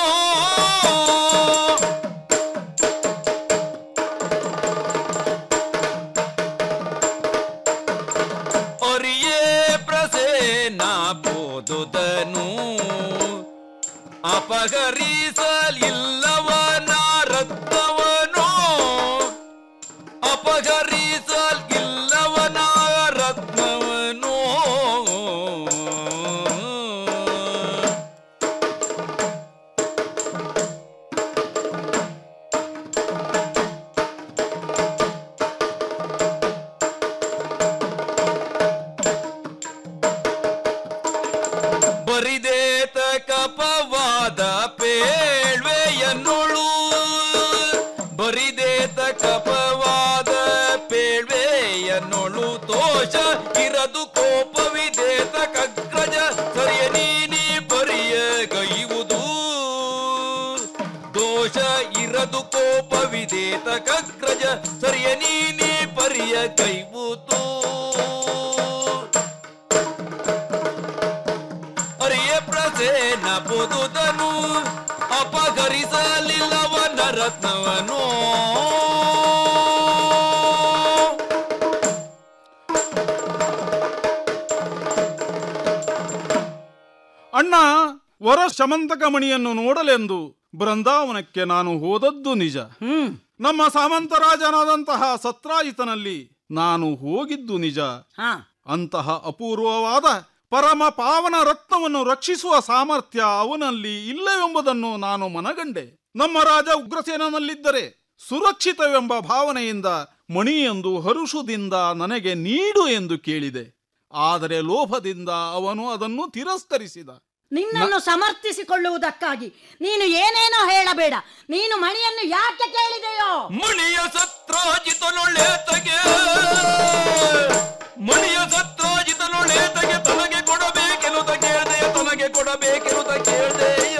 E: ಅರಿಯೇ ಪ್ರಸೇನ ಪೋದುದನು ಅಪಹರಿಸಲಿಲ್ಲವನ ರತ್ನವನು ಅಪಹರಿಸಲಿಲ್ಲವನ ರತ್ನವನು ಬರಿದೇತ ಕಪವಾದ ಪೇಳ್ವೆಯನ್ನೊಳು ಬರಿದೇತ ಕಪವಾದ ಪೇಳ್ವೆಯನ್ನೊಳು ದೋಷ ಇರದು ಕೋಪವಿದೇತ ಕಗ್ರಜ ಸರಿಯ ನೀನಿ ಬರಿಯ ಗೈಯುವುದು ದೋಷ ಇರದು ಕೋಪವಿದೇತ ಕಗ್ರಜ ಸರಿಯ ನೀನಿ ಪರಿಯ ಕೈವುದು ಅರಿಯ ಪ್ರಸೇನ ಪೊದುದನು ಅಪಹರಿಸಲಿಲ್ಲವನ ರತ್ನವನು
G: ಅಣ್ಣ ವರ ಶಮಂತಕ ಮಣಿಯನ್ನು ನೋಡಲೆಂದು ಬೃಂದಾವನಕ್ಕೆ ನಾನು ಹೋದದ್ದು ನಿಜ
F: ಹ್ಮ್
G: ನಮ್ಮ ಸಾಮಂತರಾಜನಾದಂತಹ ಸತ್ರಾಜಿತನಲ್ಲಿ ನಾನು ಹೋಗಿದ್ದು ನಿಜ
F: ಹಾ
G: ಅಂತಹ ಅಪೂರ್ವವಾದ ಪರಮ ಪಾವನ ರತ್ನವನ್ನು ರಕ್ಷಿಸುವ ಸಾಮರ್ಥ್ಯ ಅವನಲ್ಲಿ ಇಲ್ಲವೆಂಬುದನ್ನು ನಾನು ಮನಗಂಡೆ ನಮ್ಮ ರಾಜ ಉಗ್ರಸೇನನಲ್ಲಿದ್ದರೆ ಸುರಕ್ಷಿತವೆಂಬ ಭಾವನೆಯಿಂದ ಮಣಿಯೊಂದು ಹರುಷದಿಂದ ನನಗೆ ನೀಡು ಎಂದು ಕೇಳಿದೆ ಆದರೆ ಲೋಭದಿಂದ ಅವನು ಅದನ್ನು ತಿರಸ್ಕರಿಸಿದ
F: ನಿನ್ನನ್ನು ಸಮರ್ಥಿಸಿಕೊಳ್ಳುವುದಕ್ಕಾಗಿ ನೀನು ಏನೇನೋ ಹೇಳಬೇಡ ನೀನು ಮಣಿಯನ್ನು ಯಾಕೆ ಕೇಳಿದೆಯೋ
E: ಮಣಿಯ ಸತ್ರಾಜಿತನೊಳ್ಳೆತಗೆ ಮಣಿಯ ಸತ್ರಾಜಿತನೊಳ್ಳೆತಗೆ ತನಗೆ ಕೊಡಬೇಕೆನ್ನುತ್ತ ಕೇಳ್ದೆಯ ತನಗೆ ಕೊಡಬೇಕೆನ್ನುತ್ತ ಕೇಳ್ದೆಯ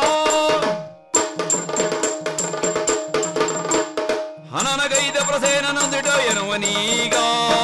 E: ಹನನಗೈದ ಪ್ರಸೇನನೊಂದಿಟ ಎನ್ನುವನೀಗ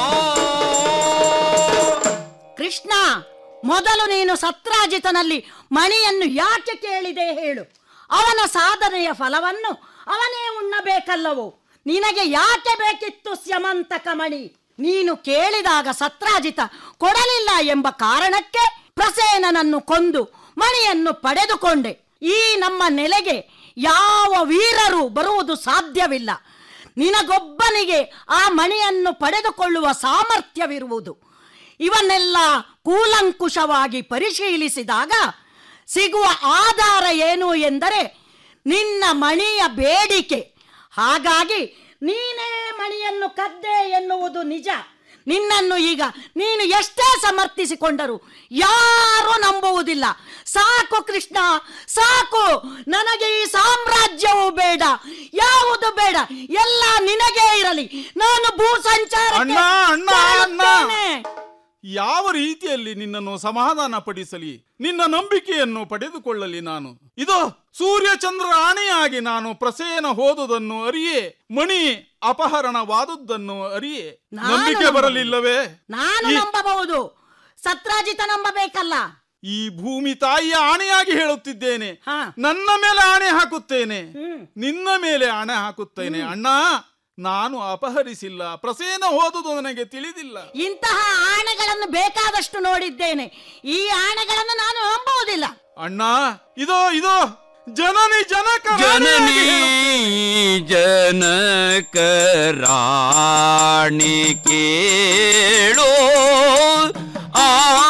F: ಕೃಷ್ಣ ಮೊದಲು ನೀನು ಸತ್ರಾಜಿತನಲ್ಲಿ ಮಣಿಯನ್ನು ಯಾಕೆ ಕೇಳಿದೆ ಹೇಳು ಅವನ ಸಾಧನೆಯ ಫಲವನ್ನು ಅವನೇ ಉಣ್ಣಬೇಕಲ್ಲವೋ ನಿನಗೆ ಯಾಕೆ ಬೇಕಿತ್ತು ಸ್ಯಮಂತಕ ಮಣಿ ನೀನು ಕೇಳಿದಾಗ ಸತ್ರಾಜಿತ ಕೊಡಲಿಲ್ಲ ಎಂಬ ಕಾರಣಕ್ಕೆ ಪ್ರಸೇನನನ್ನು ಕೊಂದು ಮಣಿಯನ್ನು ಪಡೆದುಕೊಂಡೆ ಈ ನಮ್ಮ ನೆಲೆಗೆ ಯಾವ ವೀರರು ಬರುವುದು ಸಾಧ್ಯವಿಲ್ಲ ನಿನಗೊಬ್ಬನಿಗೆ ಆ ಮಣಿಯನ್ನು ಪಡೆದುಕೊಳ್ಳುವ ಸಾಮರ್ಥ್ಯವಿರುವುದು ಇವನ್ನೆಲ್ಲ ಕೂಲಂಕುಷವಾಗಿ ಪರಿಶೀಲಿಸಿದಾಗ ಸಿಗುವ ಆಧಾರ ಏನು ಎಂದರೆ ನಿನ್ನ ಮಣಿಯ ಬೇಡಿಕೆ ಹಾಗಾಗಿ ನೀನೇ ಮಣಿಯನ್ನು ಕದ್ದೆ ಎನ್ನುವುದು ನಿಜ ನಿನ್ನನ್ನು ಈಗ ನೀನು ಎಷ್ಟೇ ಸಮರ್ಥಿಸಿಕೊಂಡರು ಯಾರೂ ನಂಬುವುದಿಲ್ಲ ಸಾಕು ಕೃಷ್ಣ ಸಾಕು ನನಗೆ ಈ ಸಾಮ್ರಾಜ್ಯವು ಬೇಡ ಯಾವುದು ಬೇಡ ಎಲ್ಲ ನಿನಗೇ ಇರಲಿ ನಾನು ಭೂ ಸಂಚಾರಕ್ಕೆ
G: ಅಣ್ಣ, ಅಣ್ಣ, ಅಣ್ಣ.
F: ತೆರಳುತ್ತೇನೆ.
G: ಯಾವ ರೀತಿಯಲ್ಲಿ ನಿನ್ನನ್ನು ಸಮಾಧಾನ ಪಡಿಸಲಿ ನಿನ್ನ ನಂಬಿಕೆಯನ್ನು ಪಡೆದುಕೊಳ್ಳಲಿ ನಾನು ಇದು ಸೂರ್ಯಚಂದ್ರ ಆಣೆಯಾಗಿ ನಾನು ಪ್ರಸೇನ ಹೋದುದನ್ನು ಅರಿಯೇ ಮಣಿ ಅಪಹರಣವಾದುದನ್ನು ಅರಿಯೇ
F: ನಾನು
G: ನಂಬಿಕೆ
F: ನಂಬಬಹುದು.
G: ಬರಲಿಲ್ಲವೇ
F: ನಾನು
G: ಈ-
F: ನಂಬಬಹುದು ಸತ್ರಾಜಿತ ನಂಬಬೇಕಲ್ಲ
G: ಈ ಭೂಮಿ ತಾಯಿಯ ಆಣೆಯಾಗಿ ಹೇಳುತ್ತಿದ್ದೇನೆ
F: ಹಾ.
G: ನನ್ನ ಮೇಲೆ ಆಣೆ ಹಾಕುತ್ತೇನೆ
F: ಹ್ಮ್.
G: ನಿನ್ನ ಮೇಲೆ ಆಣೆ ಹಾಕುತ್ತೇನೆ ಅಣ್ಣ ನಾನು ಅಪಹರಿಸಿಲ್ಲ ಪ್ರಸೇನ ಹೋದುದು ನನಗೆ ತಿಳಿದಿಲ್ಲ
F: ಇಂತಹ ಆಣೆಗಳನ್ನು ಬೇಕಾದಷ್ಟು ನೋಡಿದ್ದೇನೆ ಈ ಆಣೆಗಳನ್ನು ನಾನು ನಂಬುವುದಿಲ್ಲ
G: ಅಣ್ಣ ಇದೋ ಇದೋ ಜನನಿ ಜನಕ
E: ಜನನಿ ಜನಕ ರಾಣಿ ಕೇಳೋ ಆ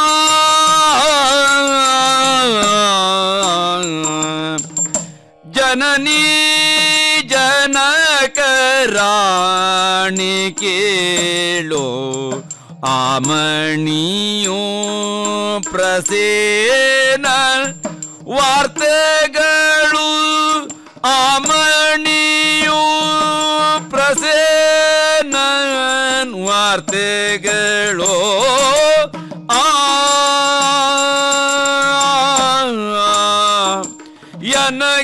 E: ಜನನಿ ಜನಕ ರಾಣಿ ಕೇಳೋ ಆಮಣಿಯೋ ಪ್ರಸೇನ ವಾರ್ತೆಗಳು ಆಮಣಿಯು ಪ್ರಸೇನ ವಾರ್ತೆಗಳು ಆ ಎನಗೆ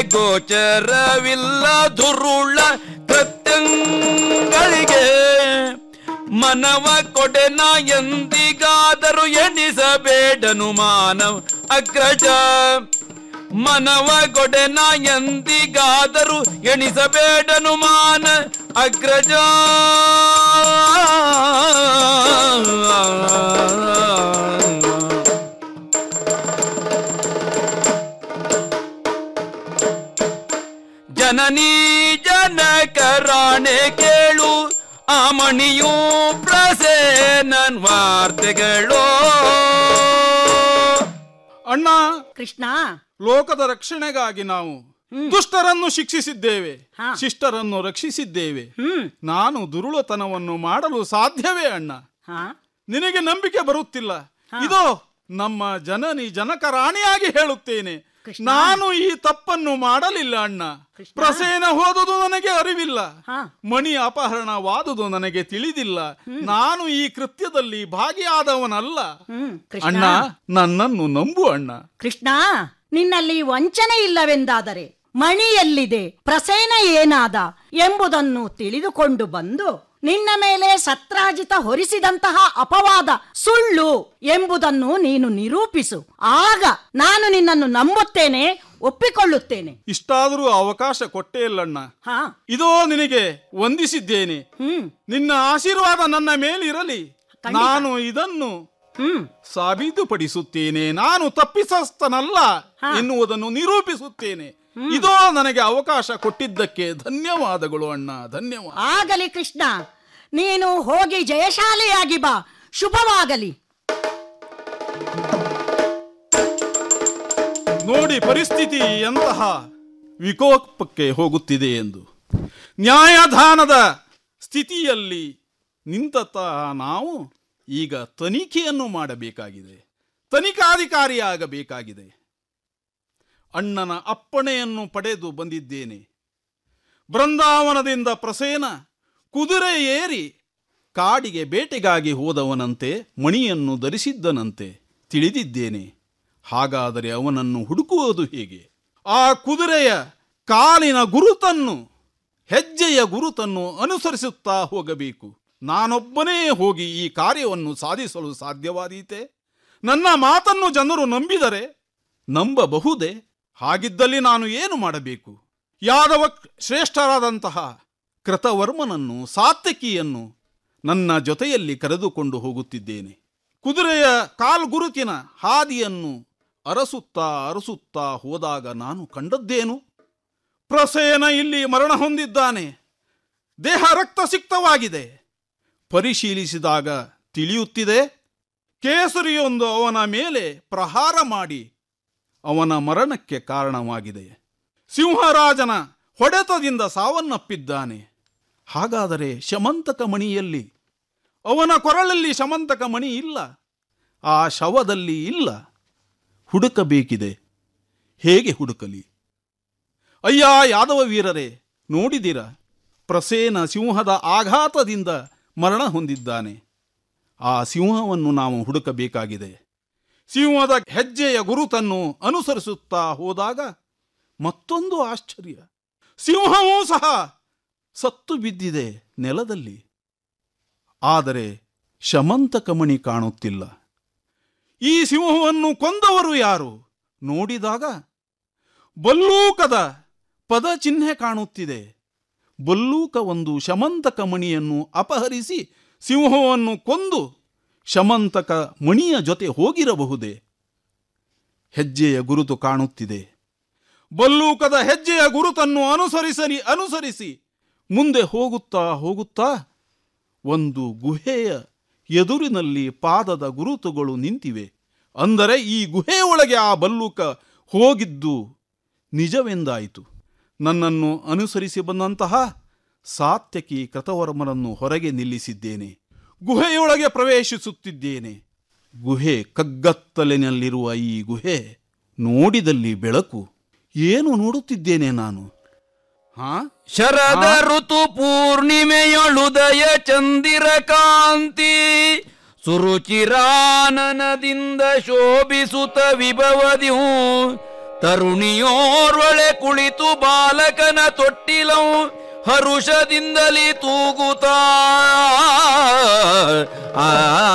E: ಗೋಚರವಿಲ್ಲ ದುರುಳ ಕೃತ್ಯಗಳಿಗೆ ಮನವ ಕೊಡೆನ ಎಂದಿಗಾದರೂ ಎಣಿಸಬೇಡನು ಮಾನವ ಅಗ್ರಜ ಮನವ ಕೊಡೆನ ಎಂದಿಗಾದರೂ ಎಣಿಸಬೇಡನು ಮಾನ ಅಗ್ರಜ ಜನನೀ ಜನಕರಾಣೆ ಕೇಳು ಆ ಮಣಿಯೂ ಪ್ರಸೇನನ್ ವಾರ್ತೆಗಳು
G: ಅಣ್ಣ
F: ಕೃಷ್ಣ
G: ಲೋಕದ ರಕ್ಷಣೆಗಾಗಿ ನಾವು ದುಷ್ಟರನ್ನು ಶಿಕ್ಷಿಸಿದ್ದೇವೆ
F: ಹಾ.
G: ಶಿಷ್ಟರನ್ನು ರಕ್ಷಿಸಿದ್ದೇವೆ
F: ಹ್ಮ್
G: ನಾನು ದುರುಳತನವನ್ನು ಮಾಡಲು ಸಾಧ್ಯವೇ ಅಣ್ಣ
F: ಹಾ
G: ನಿನಗೆ ನಂಬಿಕೆ ಬರುತ್ತಿಲ್ಲ ಇದೋ ನಮ್ಮ ಜನನಿ ಜನಕ ರಾಣಿಯಾಗಿ ಹೇಳುತ್ತೇನೆ
F: ಕೃಷ್ಣ.
G: ನಾನು ಈ ತಪ್ಪನ್ನು ಮಾಡಲಿಲ್ಲ ಅಣ್ಣ
F: ಕೃಷ್ಣ.
G: ಪ್ರಸೇನ ಹೋದುದು ನನಗೆ ಅರಿವಿಲ್ಲ
F: ಹಾ.
G: ಮಣಿ ಅಪಹರಣವಾದುದು ನನಗೆ ತಿಳಿದಿಲ್ಲ ನಾನು ಈ ಕೃತ್ಯದಲ್ಲಿ ಭಾಗಿಯಾದವನಲ್ಲ
F: ಹ್ಮ್
G: ಅಣ್ಣ
F: ಕೃಷ್ಣ
G: ನನ್ನನ್ನು ನಂಬು ಅಣ್ಣ
F: ಕೃಷ್ಣ ನಿನ್ನಲ್ಲಿ ವಂಚನೆ ಇಲ್ಲವೆಂದಾದರೆ ಮಣಿಯಲ್ಲಿದೆ ಪ್ರಸೇನ ಏನಾದ ಎಂಬುದನ್ನು ತಿಳಿದುಕೊಂಡು ಬಂದು ನಿನ್ನ ಮೇಲೆ ಸತ್ರಾಜಿತ ಹೊರಿಸಿದಂತಹ ಅಪವಾದ ಸುಳ್ಳು ಎಂಬುದನ್ನು ನೀನು ನಿರೂಪಿಸು ಆಗ ನಾನು ನಿನ್ನನ್ನು ನಂಬುತ್ತೇನೆ ಒಪ್ಪಿಕೊಳ್ಳುತ್ತೇನೆ
G: ಇಷ್ಟಾದರೂ ಅವಕಾಶ ಕೊಟ್ಟೇ ಇಲ್ಲಣ್ಣ
F: ಹಾ
G: ಇದೋ ನಿನಗೆ ವಂದಿಸಿದ್ದೇನೆ
F: ಹ್ಮ್
G: ನಿನ್ನ ಆಶೀರ್ವಾದ ನನ್ನ ಮೇಲಿರಲಿ
F: ಖಂಡಿತ.
G: ನಾನು ಇದನ್ನು
F: ಹ್ಮ್
G: ಸಾಬೀತುಪಡಿಸುತ್ತೇನೆ ನಾನು ತಪ್ಪಿಸಸ್ತನಲ್ಲ
F: ಹಾ.
G: ಎನ್ನುವುದನ್ನು ನಿರೂಪಿಸುತ್ತೇನೆ ಇದೋ ನನಗೆ ಅವಕಾಶ ಕೊಟ್ಟಿದ್ದಕ್ಕೆ ಧನ್ಯವಾದಗಳು ಅಣ್ಣ ಧನ್ಯವಾದ
F: ಆಗಲಿ ಕೃಷ್ಣ ನೀನು ಹೋಗಿ ಜಯಶಾಲಿಯಾಗಿ ಬಾ ಶುಭವಾಗಲಿ
G: ನೋಡಿ ಪರಿಸ್ಥಿತಿ ಎಂತಹ ವಿಕೋಪಕ್ಕೆ ಹೋಗುತ್ತಿದೆ ಎಂದು ನ್ಯಾಯದಾನದ ಸ್ಥಿತಿಯಲ್ಲಿ ನಿಂತಹ ನಾವು ಈಗ ತನಿಖೆಯನ್ನು ಮಾಡಬೇಕಾಗಿದೆ ತನಿಖಾಧಿಕಾರಿಯಾಗಬೇಕಾಗಿದೆ ಅಣ್ಣನ ಅಪ್ಪಣೆಯನ್ನು ಪಡೆದು ಬಂದಿದ್ದೇನೆ ಬೃಂದಾವನದಿಂದ ಪ್ರಸೇನ ಕುದುರೆ ಏರಿ ಕಾಡಿಗೆ ಬೇಟೆಗಾಗಿ ಹೋದವನಂತೆ ಮಣಿಯನ್ನು ಧರಿಸಿದ್ದನಂತೆ ತಿಳಿದಿದ್ದೇನೆ ಹಾಗಾದರೆ ಅವನನ್ನು ಹುಡುಕುವುದು ಹೇಗೆ ಆ ಕುದುರೆಯ ಕಾಲಿನ ಗುರುತನ್ನು ಹೆಜ್ಜೆಯ ಗುರುತನ್ನು ಅನುಸರಿಸುತ್ತಾ ಹೋಗಬೇಕು ನಾನೊಬ್ಬನೇ ಹೋಗಿ ಈ ಕಾರ್ಯವನ್ನು ಸಾಧಿಸಲು ಸಾಧ್ಯವಾದೀತೆ ನನ್ನ ಮಾತನ್ನು ಜನರು ನಂಬಿದರೆ ನಂಬಬಹುದೇ ಹಾಗಿದ್ದಲ್ಲಿ ನಾನು ಏನು ಮಾಡಬೇಕು ಯಾದವ ಶ್ರೇಷ್ಠರಾದಂತಹ ಕೃತವರ್ಮನನ್ನು ಸಾತ್ಯಕಿಯನ್ನು ನನ್ನ ಜೊತೆಯಲ್ಲಿ ಕರೆದುಕೊಂಡು ಹೋಗುತ್ತಿದ್ದೇನೆ ಕುದುರೆಯ ಕಾಲ್ಗುರುತಿನ ಹಾದಿಯನ್ನು ಅರಸುತ್ತಾ ಅರಸುತ್ತಾ ಹೋದಾಗ ನಾನು ಕಂಡದ್ದೇನು ಪ್ರಸೇನ ಇಲ್ಲಿ ಮರಣ ಹೊಂದಿದ್ದಾನೆ ದೇಹ ರಕ್ತಸಿಕ್ತವಾಗಿದೆ ಪರಿಶೀಲಿಸಿದಾಗ ತಿಳಿಯುತ್ತಿದೆ ಕೇಸರಿಯೊಂದು ಅವನ ಮೇಲೆ ಪ್ರಹಾರ ಮಾಡಿ ಅವನ ಮರಣಕ್ಕೆ ಕಾರಣವಾಗಿದೆ ಸಿಂಹರಾಜನ ಹೊಡೆತದಿಂದ ಸಾವನ್ನಪ್ಪಿದ್ದಾನೆ ಹಾಗಾದರೆ ಶಮಂತಕ ಮಣಿಯಲ್ಲಿ ಅವನ ಕೊರಳಲ್ಲಿ ಶಮಂತಕ ಮಣಿ ಇಲ್ಲ ಆ ಶವದಲ್ಲಿ ಇಲ್ಲ ಹುಡುಕಬೇಕಿದೆ ಹೇಗೆ ಹುಡುಕಲಿ ಅಯ್ಯ ಯಾದವ ವೀರರೇ ನೋಡಿದಿರ ಪ್ರಸೇನ ಸಿಂಹದ ಆಘಾತದಿಂದ ಮರಣ ಹೊಂದಿದ್ದಾನೆ ಆ ಸಿಂಹವನ್ನು ನಾವು ಹುಡುಕಬೇಕಾಗಿದೆ ಸಿಂಹದ ಹೆಜ್ಜೆಯ ಗುರುತನ್ನು ಅನುಸರಿಸುತ್ತಾ ಹೋದಾಗ ಮತ್ತೊಂದು ಆಶ್ಚರ್ಯ ಸಿಂಹವೂ ಸಹ ಸತ್ತು ಬಿದ್ದಿದೆ ನೆಲದಲ್ಲಿ ಆದರೆ ಶಮಂತಕಮಣಿ ಕಾಣುತ್ತಿಲ್ಲ ಈ ಸಿಂಹವನ್ನು ಕೊಂದವರು ಯಾರು ನೋಡಿದಾಗ ಬಲ್ಲೂಕದ ಪದ ಚಿಹ್ನೆ ಕಾಣುತ್ತಿದೆ ಬಲ್ಲೂಕ ಒಂದು ಶಮಂತಕ ಮಣಿಯನ್ನು ಅಪಹರಿಸಿ ಸಿಂಹವನ್ನು ಕೊಂದು ಶಮಂತಕ ಮಣಿಯ ಜೊತೆ ಹೋಗಿರಬಹುದೇ ಹೆಜ್ಜೆಯ ಗುರುತು ಕಾಣುತ್ತಿದೆ ಬಲ್ಲೂಕದ ಹೆಜ್ಜೆಯ ಗುರುತನ್ನು ಅನುಸರಿಸಲಿ ಅನುಸರಿಸಿ ಮುಂದೆ ಹೋಗುತ್ತಾ ಹೋಗುತ್ತಾ ಒಂದು ಗುಹೆಯ ಎದುರಿನಲ್ಲಿ ಪಾದದ ಗುರುತುಗಳು ನಿಂತಿವೆ ಅಂದರೆ ಈ ಗುಹೆಯೊಳಗೆ ಆ ಬಲ್ಲೂಕ ಹೋಗಿದ್ದು ನಿಜವೆಂದಾಯಿತು ನನ್ನನ್ನು ಅನುಸರಿಸಿ ಬಂದಂತಹ ಸಾತ್ಯಕಿ ಕೃತವರ್ಮನನ್ನು ಹೊರಗೆ ನಿಲ್ಲಿಸಿದ್ದೇನೆ ಗುಹೆಯೊಳಗೆ ಪ್ರವೇಶಿಸುತ್ತಿದ್ದೇನೆ ಗುಹೆ ಕಗ್ಗತ್ತಲಿನಲ್ಲಿರುವ ಈ ಗುಹೆ ನೋಡಿದಲ್ಲಿ ಬೆಳಕು ಏನು ನೋಡುತ್ತಿದ್ದೇನೆ ನಾನು ಹಾ
E: ಶರದ ಋತು ಪೂರ್ಣಿಮೆಯೊಳುದಯ ಚಂದಿರ ಕಾಂತಿ ಸುರುಚಿರಾನನದಿಂದ ಶೋಭಿಸುತ್ತ ವಿಭವದಿಯು ತರುಣಿಯೋರ್ವಳೆ ಕುಳಿತು ಬಾಲಕನ ತೊಟ್ಟಿಲಂ ಹರುಷದಿಂದಲೇ ತೂಗುತ್ತಾ ಆ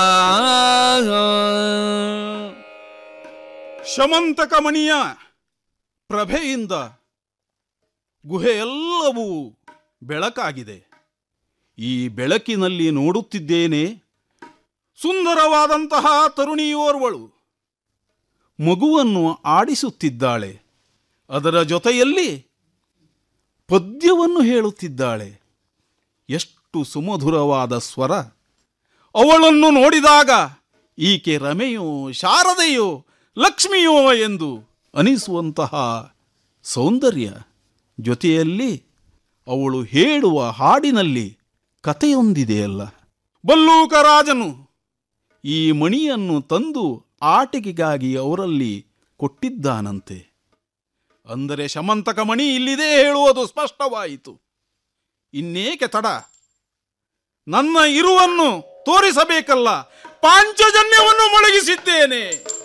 G: ಶಮಂತಕ ಮಣಿಯ ಪ್ರಭೆಯಿಂದ ಗುಹೆಯೆಲ್ಲವೂ ಬೆಳಕಾಗಿದೆ ಈ ಬೆಳಕಿನಲ್ಲಿ ನೋಡುತ್ತಿದ್ದೇನೆ ಸುಂದರವಾದಂತಹ ತರುಣಿಯೋರ್ವಳು ಮಗುವನ್ನು ಆಡಿಸುತ್ತಿದ್ದಾಳೆ ಅದರ ಜೊತೆಯಲ್ಲಿ ಪದ್ಯವನ್ನು ಹೇಳುತ್ತಿದ್ದಾಳೆ ಎಷ್ಟು ಸುಮಧುರವಾದ ಸ್ವರ ಅವಳನ್ನು ನೋಡಿದಾಗ ಈಕೆ ರಮೆಯೋ ಶಾರದೆಯೋ ಲಕ್ಷ್ಮಿಯೋ ಎಂದು ಅನಿಸುವಂತಹ ಸೌಂದರ್ಯ ಜೊತೆಯಲ್ಲಿ ಅವಳು ಹೇಳುವ ಹಾಡಿನಲ್ಲಿ ಕಥೆಯೊಂದಿದೆಯಲ್ಲ ಬಲ್ಲೂಕ ರಾಜನು ಈ ಮಣಿಯನ್ನು ತಂದು ಆಟಿಕೆಗಾಗಿ ಅವರಲ್ಲಿ ಕೊಟ್ಟಿದ್ದಾನಂತೆ ಅಂದರೆ ಶಮಂತಕ ಮಣಿ ಇಲ್ಲಿದೆ ಹೇಳುವುದು ಸ್ಪಷ್ಟವಾಯಿತು ಇನ್ನೇಕೆ ತಡ ನನ್ನ ಇರುವನ್ನು ತೋರಿಸಬೇಕಲ್ಲ ಪಾಂಚಜನ್ಯವನ್ನು ಮೊಳಗಿಸಿದ್ದೇನೆ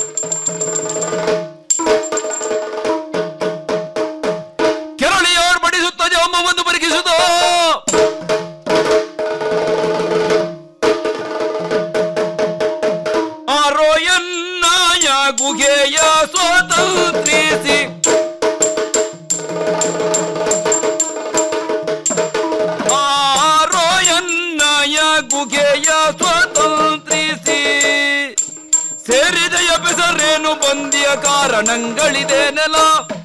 E: ಕೆರಳಿಯೋರ್ ಬಡಿಸುತ್ತ ಜಂಬವನ್ನು ಬರಿಗಿಸುತ್ತೋ ಆರೋಯನ್ನಾಯ ಗುಹೆಯ ಸ್ವತಂತ್ರಿಸಿ ಆರೋಯನ್ನಾಯ ಗುಹೆಯ ಸ್ವತಂತ್ರಿಸಿ ಸೇರಿದ ಎಬೆಸರೇನು ಬಂದಿಯ ಕಾರಣಗಳಿದೇನೆಲ್ಲ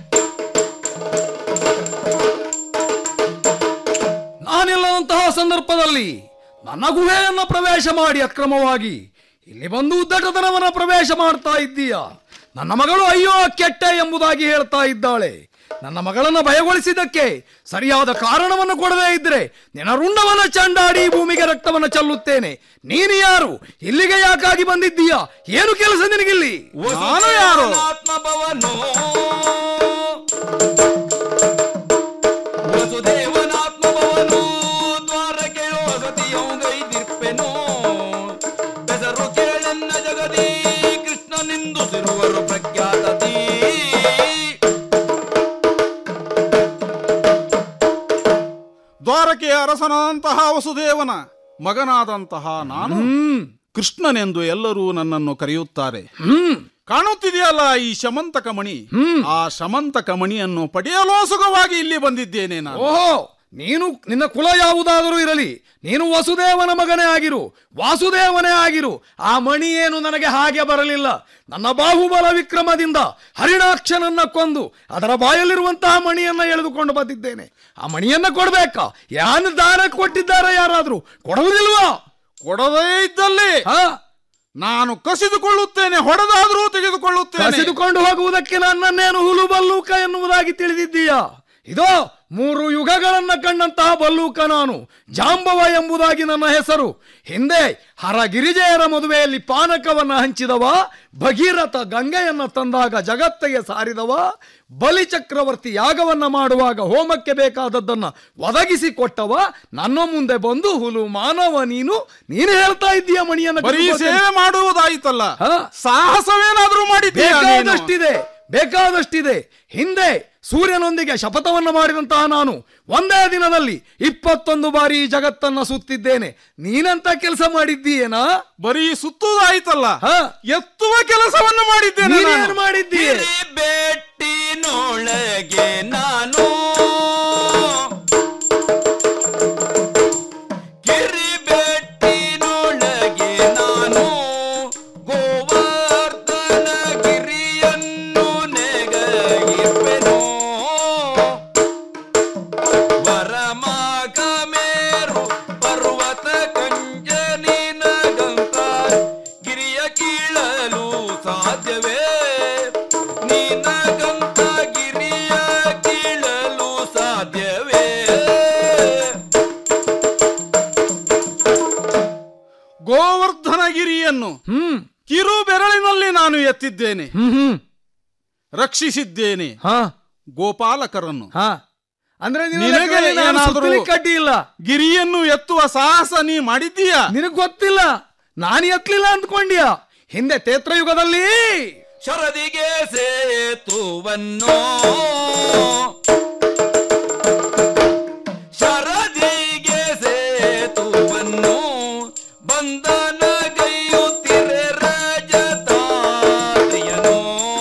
H: ನಾನಿಲ್ಲದಂತಹ ಸಂದರ್ಭದಲ್ಲಿ ನನ್ನ ಗುಹೆಯನ್ನು ಪ್ರವೇಶ ಮಾಡಿ ಅಕ್ರಮವಾಗಿ ಇಲ್ಲಿ ಬಂದು ಉದ್ದಟತನವನ್ನ ಪ್ರವೇಶ ಮಾಡ್ತಾ ಇದ್ದೀಯ ನನ್ನ ಮಗಳು ಅಯ್ಯೋ ಕೆಟ್ಟ ಎಂಬುದಾಗಿ ಹೇಳ್ತಾ ಇದ್ದಾಳೆ ನನ್ನ ಮಗಳನ್ನ ಭಯಗೊಳಿಸಿದ್ದಕ್ಕೆ ಸರಿಯಾದ ಕಾರಣವನ್ನು ಕೊಡದೇ ಇದ್ರೆ ನಿನ್ನ ರುಂಡವನ್ನ ಚಂಡಾಡಿ ಭೂಮಿಗೆ ರಕ್ತವನ್ನ ಚೆಲ್ಲುತ್ತೇನೆ ನೀನು ಯಾರು ಇಲ್ಲಿಗೆ ಯಾಕಾಗಿ ಬಂದಿದ್ದೀಯಾ ಏನು ಕೆಲಸ ನಿನಗಿಲ್ಲಿ
G: ನಾನು ಯಾರು
E: ಆತ್ಮಭವನೋ ವಸುದೇವನಾತ್ಮಭವನೋ ದ್ವಾರಕೆ ವಸತಿಯೌಗೈದಿರ್ಪೆನೋ ಹೆಸರು ಕೇಳೆನ್ನ ಜಗದಿ ಕೃಷ್ಣನೆಂದು ಸಿರುವರು ಪ್ರಖ್ಯಾತತಿ
G: ದ್ವಾರಕೆಯ ಅರಸನಾದಂತಹ ವಸುದೇವನ ಮಗನಾದಂತಹ ನಾನು ಕೃಷ್ಣನೆಂದು ಎಲ್ಲರೂ ನನ್ನನ್ನು ಕರೆಯುತ್ತಾರೆ ಕಾಣುತ್ತಿದೆಯಲ್ಲ ಈ ಶಮಂತಕ ಮಣಿ ಆ ಶಮಂತಕ ಮಣಿಯನ್ನು ಪಡೆಯಲು ಸುಖವಾಗಿ ಇಲ್ಲಿ ಬಂದಿದ್ದೇನೆ ನಾನು
H: ಓಹೋ ನೀನು ನಿನ್ನ ಕುಲ ಯಾವುದಾದರೂ ಇರಲಿ ನೀನು ವಸುದೇವನ ಮಗನೇ ಆಗಿರು ವಾಸುದೇವನೇ ಆಗಿರು ಆ ಮಣಿ ಏನು ನನಗೆ ಹಾಗೆ ಬರಲಿಲ್ಲ ನನ್ನ ಬಾಹುಬಲ ವಿಕ್ರಮದಿಂದ ಹರಿಣಾಕ್ಷನನ್ನ ಕೊಂದು ಅದರ ಬಾಯಲ್ಲಿರುವಂತಹ ಮಣಿಯನ್ನ ಎಳೆದುಕೊಂಡು ಬಂದಿದ್ದೇನೆ ಆ ಮಣಿಯನ್ನ ಕೊಡ್ಬೇಕಾ ಯಾನ್ ದಾನ ಕೊಟ್ಟಿದ್ದಾರೆ ಯಾರಾದ್ರೂ ಕೊಡುವುದಿಲ್ವಾ
G: ಕೊಡದೇ ಇದ್ದಲ್ಲಿ
H: ಹಾ
G: ನಾನು ಕಸಿದುಕೊಳ್ಳುತ್ತೇನೆ ಹೊಡೆದಾದರೂ ತೆಗೆದುಕೊಳ್ಳುತ್ತೇನೆ
H: ಕಸಿದುಕೊಂಡು ಹೋಗುವುದಕ್ಕೆ ನನ್ನನ್ನೇನು ಹುಲು ಬಲ್ಲೂಕ ಎನ್ನುವುದಾಗಿ ತಿಳಿದಿದ್ದೀಯಾ ಇದೋ ಮೂರು ಯುಗಗಳನ್ನ ಕಂಡಂತಹ ಬಲ್ಲೂಕ ನಾನು ಜಾಂಬವ ಎಂಬುದಾಗಿ ನನ್ನ ಹೆಸರು ಹಿಂದೆ ಹರ ಗಿರಿಜೆಯರ ಮದುವೆಯಲ್ಲಿ ಪಾನಕವನ್ನ ಹಂಚಿದವ ಭಗೀರಥ ಗಂಗೆಯನ್ನ ತಂದಾಗ ಜಗತ್ತಿಗೆ ಸಾರಿದವ ಬಲಿ ಚಕ್ರವರ್ತಿ ಯಾಗವನ್ನ ಮಾಡುವಾಗ ಹೋಮಕ್ಕೆ ಬೇಕಾದದ್ದನ್ನ ಒದಗಿಸಿ ಕೊಟ್ಟವ ನನ್ನ ಮುಂದೆ ಬಂದು ಹುಲು ಮಾನವ ನೀನು ನೀನು ಹೇಳ್ತಾ ಇದ್ದೀಯ ಮಣಿಯನ್ನ
G: ಬರೀ
H: ಕಿತ್ತುಕೊಳ್ತೇನೆ.
G: ಸೇವೆ ಮಾಡುವುದಾಯಿತಲ್ಲ
H: ಹಾ.
G: ಸಾಹಸವೇನಾದ್ರೂ ಮಾಡಿದ್ದೀಯಾ ನೀನು?
H: ಬೇಕಾದಷ್ಟಿದೆ ಬೇಕಾದಷ್ಟಿದೆ ಹಿಂದೆ ಸೂರ್ಯನೊಂದಿಗೆ ಶಪಥವನ್ನು ಮಾಡಿದಂತಹ ನಾನು ಒಂದೇ ದಿನದಲ್ಲಿ ಇಪ್ಪತ್ತೊಂದು ಬಾರಿ ಈ ಜಗತ್ತನ್ನ ಸುತ್ತಿದ್ದೇನೆ ನೀನಂತ ಕೆಲಸ ಮಾಡಿದ್ದೀಯೇನಾ
G: ಬರೀ ಸುತ್ತುವುದಾಯ್ತಲ್ಲ
H: ಹಾ.
G: ಎತ್ತುವ ಕೆಲಸವನ್ನು ಮಾಡಿದ್ದೇನೆ
H: ನೀನೇನು
G: ನಾನು.
H: ಮಾಡಿದ್ದೀಯ
E: ಬೆಟ್ಟಿನೊಳಗೆ ನಾನು ಕಿರಿಬೆಟ್ಟಿನೊಳಗೆ ನಾನು ಗೋವರ್ಧನ ಗಿರಿಯನ್ನು ನೆಗೆಯಿರುವೆನು ವರಮಾಗಮೇರು ಪರ್ವತ ಕಂಜನಿನಗಂತ ಗಿರಿಯ ಕೀಳಲು ಸಾಧ್ಯವೇ ನಿನಗಂತ ಗಿರಿಯ ಕೀಳಲು ಸಾಧ್ಯವೇ
G: ಗೋವರ್ಧನಗಿರಿಯನ್ನು
H: ಹ್ಮ್
G: ಕಿರು ಬೆರಳಿನಲ್ಲಿ ನಾನು ಎತ್ತಿದ್ದೇನೆ
H: ಹ್ಮ್ ಹ್ಮ್
G: ರಕ್ಷಿಸಿದ್ದೇನೆ
H: ಹಾ
G: ಗೋಪಾಲಕರನ್ನು
H: ಹಾ ಅಂದ್ರೆ ನಿನ್ನ
G: ನಿನಗೆ
H: ಲೆಕ್ಕದಲ್ಲಿ ನಾನು
G: ಏನಾದರೂ-
H: ಸುತ್ತಲಿಕ್ಕೆ ಅಡ್ಡಿ ಇಲ್ಲ
G: ಗಿರಿಯನ್ನು ಎತ್ತುವ ಸಾಹಸ ನೀ ಮಾಡಿದ್ದೀಯಾ
H: ನಿನಗ್ ಗೊತ್ತಿಲ್ಲ ನಾನು ಎತ್ತಲಿಲ್ಲ ಅಂದ್ಕೊಂಡ್ಯಾ ಹಿಂದೆ ತೇತ್ರಯುಗದಲ್ಲಿ
E: ಶರದಿಗೆ ಸೇತುವನ್ನು ಶರದಿಗೆ ಸೇತುವನ್ನು ಬಂಧನ ಗೈಯುತ್ತಿರೆ ರಾಜತಾತ್ರಿಯನು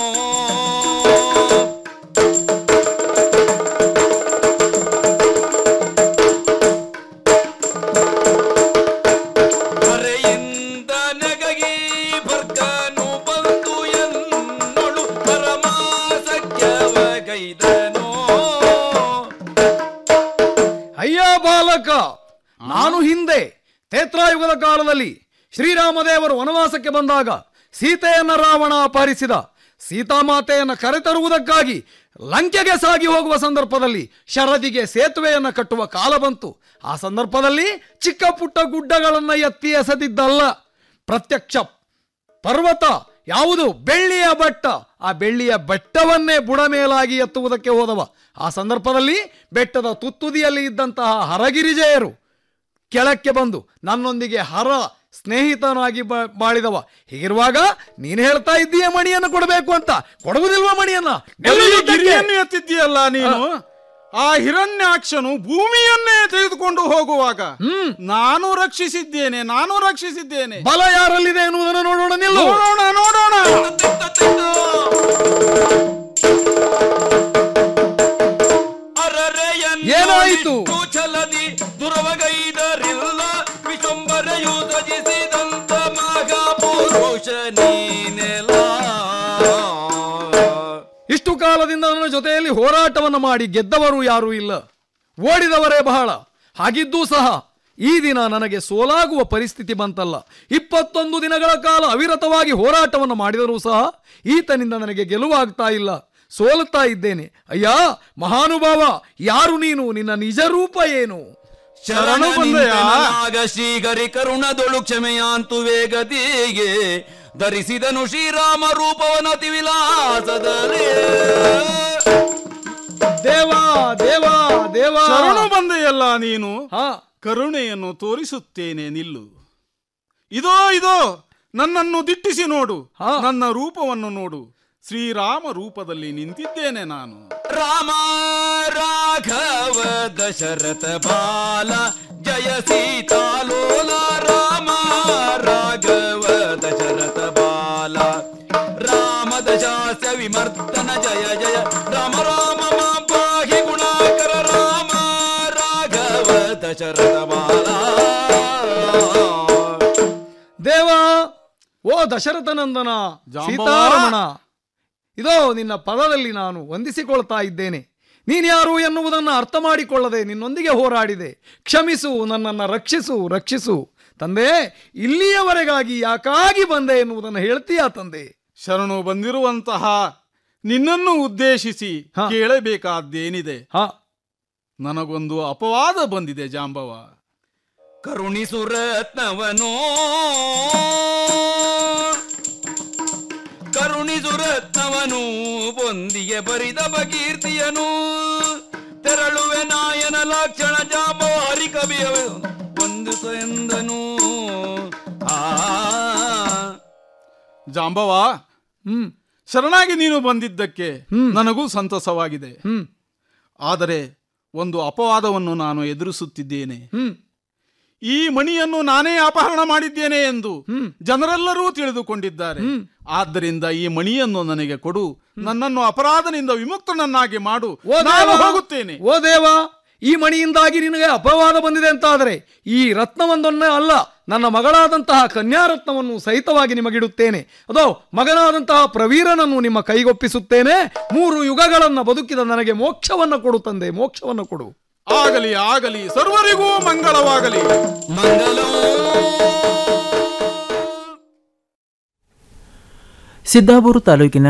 E: ಹರೆಯಿಂದ ನಗಗಿ ಭರ್ಗನು ಬಂದು ಎನ್ನೊಳು ಪರಮಾಸಖ್ಯವ ಗೈದನೋ
H: ಅಯ್ಯ ಬಾಲಕ ನಾನು ಹಿಂದೆ ತೇತ್ರಾಯುಗದ ಕಾಲದಲ್ಲಿ ಶ್ರೀರಾಮದೇವರು ವನವಾಸಕ್ಕೆ ಬಂದಾಗ ಸೀತೆಯನ್ನ ರಾವಣ ಅಪಹರಿಸಿದ ಸೀತಾಮಾತೆಯನ್ನ ಕರೆತರುವುದಕ್ಕಾಗಿ ಲಂಕೆಗೆ ಸಾಗಿ ಹೋಗುವ ಸಂದರ್ಭದಲ್ಲಿ ಶರದಿಗೆ ಸೇತುವೆಯನ್ನ ಕಟ್ಟುವ ಕಾಲ ಬಂತು ಆ ಸಂದರ್ಭದಲ್ಲಿ ಚಿಕ್ಕ ಪುಟ್ಟ ಗುಡ್ಡಗಳನ್ನ ಎತ್ತಿ ಎಸೆದಿದ್ದಲ್ಲ ಪ್ರತ್ಯಕ್ಷ ಪರ್ವತ ಯಾವುದು ಬೆಳ್ಳಿಯ ಬಟ್ಟ ಆ ಬೆಳ್ಳಿಯ ಬೆಟ್ಟವನ್ನೇ ಬುಡಮೇಲಾಗಿ ಎತ್ತುವುದಕ್ಕೆ ಹೋದವ ಆ ಸಂದರ್ಭದಲ್ಲಿ ಬೆಟ್ಟದ ತುತ್ತುದಿಯಲ್ಲಿ ಇದ್ದಂತಹ ಹರಗಿರಿಜೆಯರು ಕೆಳಕ್ಕೆ ಬಂದು ನನ್ನೊಂದಿಗೆ ಹರ ಸ್ನೇಹಿತನಾಗಿ ಬ- ಬಾಳಿದವ ಹೀಗಿರುವಾಗ ನೀನು ಹೇಳ್ತಾ ಇದ್ದೀಯ ಮಣಿಯನ್ನು ಕೊಡಬೇಕು ಅಂತ ಕೊಡುವುದಿಲ್ವಾ ಮಣಿಯನ್ನ
G: ಎಲ್ಲಿ
H: ಯುದ್ಧಕ್ಕೆ?
G: ಗಿರಿಯನ್ನು ಎತ್ತಿದ್ದೀಯಲ್ಲ ನೀನು ಆ ಹಿರಣ್ಯಾಕ್ಷನು ಭೂಮಿಯನ್ನೇ ತೆಗೆದುಕೊಂಡು ಹೋಗುವಾಗ ನಾನು ರಕ್ಷಿಸಿದ್ದೇನೆ ನಾನು ರಕ್ಷಿಸಿದ್ದೇನೆ
H: ಬಲ ಯಾರಲ್ಲಿದೆ ಎನ್ನುವುದನ್ನು ನೋಡೋಣ ನಿಲ್ಲು
G: ನೋಡೋಣ ನೋಡೋಣ
H: ಏನಾಯಿತು?
E: ಛಲದಿ ದುರವಗೈದರಿಲ್ಲ ವಿಶಂಬರೆಯು ತ್ಯಜಿಸಿದಂತ ಮಗ ಪುರುಷ ನೀನೆಲ
H: ಇಷ್ಟು ಕಾಲದಿಂದ ನನ್ನ ಜೊತೆಯಲ್ಲಿ ಹೋರಾಟವನ್ನು ಮಾಡಿ ಗೆದ್ದವರು ಯಾರೂ ಇಲ್ಲ ಓಡಿದವರೇ ಬಹಳ ಹಾಗಿದ್ದೂ ಸಹ ಈ ದಿನ ನನಗೆ ಸೋಲಾಗುವ ಪರಿಸ್ಥಿತಿ ಬಂತಲ್ಲ ಇಪ್ಪತ್ತೊಂದು ದಿನಗಳ ಕಾಲ ಅವಿರತವಾಗಿ ಹೋರಾಟವನ್ನು ಮಾಡಿದರೂ ಸಹ ಈತನಿಂದ ನನಗೆ ಗೆಲುವಾಗ್ತಾ ಇಲ್ಲ ಸೋಲುತ್ತಾ ಇದ್ದೇನೆ ಅಯ್ಯ ಮಹಾನುಭಾವ ಯಾರು ನೀನು ನಿನ್ನ ನಿಜ ರೂಪ ಏನು
E: ಶರಣು
G: ಬಂದೆಯಾ?
E: ಬಂದೆಯಾಗ ಶ್ರೀಗರಿ ಕರುಣದೊಳು ಕ್ಷಮೆಯಾಂತು ವೇಗದಿಗೆ ಧರಿಸಿದನು ಶ್ರೀರಾಮ ರೂಪವನತಿ ವಿಲಾಸದಲ್ಲಿ
H: ದೇವಾ ದೇವಾ ದೇವಾ
G: ಶರಣು ಬಂದೆಯಲ್ಲ ನೀನು
H: ಹಾ
G: ಕರುಣೆಯನ್ನು ತೋರಿಸುತ್ತೇನೆ ನಿಲ್ಲು ಇದೋ ಇದೋ ನನ್ನನ್ನು ದಿಟ್ಟಿಸಿ ನೋಡು
H: ಹಾ.
G: ನನ್ನ ರೂಪವನ್ನು ನೋಡು ಶ್ರೀರಾಮ ರೂಪದಲ್ಲಿ ನಿಂತಿದ್ದೇನೆ ನಾನು
E: ರಾಮ ರಾಘವ ದಶರಥ ಬಾಲ ಜಯ ಸೀತಾಲೋಲ ರಾಮ ರಾಘವ ದಶರಥ ಬಾಲ ರಾಮ ದಶಾಸ್ಯ ವಿಮರ್ದನ ಜಯ ಜಯ ರಾಮ ರಾಮ ಮಾ ಪಾಹಿ ಗುಣಾಕರ ರಾಮ ರಾಘವ ದಶರಥ ಬಾಲ
H: ದೇವಾ ಓ ದಶರಥನಂದನ
G: ಜಾಂಬವ.
H: ಸೀತಾರಮಣ ಇದೋ ನಿನ್ನ ಪದದಲ್ಲಿ ನಾನು ವಂದಿಸಿಕೊಳ್ತಾ ಇದ್ದೇನೆ ನೀನ್ಯಾರು ಎನ್ನುವುದನ್ನು ಅರ್ಥ ಮಾಡಿಕೊಳ್ಳದೆ ನಿನ್ನೊಂದಿಗೆ ಹೋರಾಡಿದೆ ಕ್ಷಮಿಸು ನನ್ನನ್ನು ರಕ್ಷಿಸು ರಕ್ಷಿಸು ತಂದೆ ಇಲ್ಲಿಯವರೆಗಾಗಿ ಯಾಕಾಗಿ ಬಂದೆ ಎನ್ನುವುದನ್ನು ಹೇಳ್ತೀಯಾ ತಂದೆ
G: ಶರಣು ಬಂದಿರುವಂತಹ ನಿನ್ನನ್ನು ಉದ್ದೇಶಿಸಿ
H: ಹಾ.
G: ಕೇಳಬೇಕಾದ್ದೇನಿದೆ
H: ಹಾ
G: ನನಗೊಂದು ಅಪವಾದ ಬಂದಿದೆ ಜಾಂಬವ
E: ಕರುಣಿಸು ರತ್ನವನು ಕರುಣಿಸು ರತ್ನವನು ಬೊಂದಿಗೆ ಬರಿದ ಬಕೀರ್ತಿಯನು ತೆರಳುವೆ ನಾಯನ ಲಕ್ಷಣ ಜಾಂಬೋ ಹರಿಕವಿಯ ಒಂದು ಎಂದನು ಆ
G: ಜಾಂಬವ
H: ಹ್ಮ್
G: ಶರಣಾಗಿ ನೀನು ಬಂದಿದ್ದಕ್ಕೆ ನನಗೂ ಸಂತಸವಾಗಿದೆ
H: ಹ್ಮ್
G: ಆದರೆ ಒಂದು ಅಪವಾದವನ್ನು ನಾನು ಎದುರಿಸುತ್ತಿದ್ದೇನೆ
H: ಹ್ಮ್
G: ಈ ಮಣಿಯನ್ನು ನಾನೇ ಅಪಹರಣ ಮಾಡಿದ್ದೇನೆ ಎಂದು ಜನರೆಲ್ಲರೂ ತಿಳಿದುಕೊಂಡಿದ್ದಾರೆ ಆದ್ದರಿಂದ ಈ ಮಣಿಯನ್ನು ನನಗೆ ಕೊಡು ನನ್ನನ್ನು ಅಪರಾಧನಿಂದ ವಿಮುಕ್ತನನ್ನಾಗಿ ಮಾಡು
H: ಓ
G: ನಾನು
H: ದೇವ,
G: ಹೋಗುತ್ತೇನೆ
H: ಓ ದೇವ ಈ ಮಣಿಯಿಂದಾಗಿ ನಿನಗೆ ಅಪವಾದ ಬಂದಿದೆ ಅಂತಾದರೆ ಈ ರತ್ನವೊಂದನ್ನೇ ಅಲ್ಲ ನನ್ನ ಮಗಳಾದಂತಹ ಕನ್ಯಾರತ್ನವನ್ನು ಸಹಿತವಾಗಿ ನಿಮಗಿಡುತ್ತೇನೆ ಅದೋ ಮಗನಾದಂತಹ ಪ್ರವೀರನನ್ನು ನಿಮ್ಮ ಕೈಗೊಪ್ಪಿಸುತ್ತೇನೆ ಮೂರು ಯುಗಗಳನ್ನ ಬದುಕಿದ ನನಗೆ ಮೋಕ್ಷವನ್ನು ಕೊಡು ತಂದೆ ಮೋಕ್ಷವನ್ನು ಕೊಡು
G: ಆಗಲಿ ಆಗಲಿ ಸರ್ವರಿಗೂ ಮಂಗಳವಾಗಲಿ
E: ಮಂಗಲೋ
A: ಸಿದ್ದಾಪುರ ತಾಲೂಕಿನ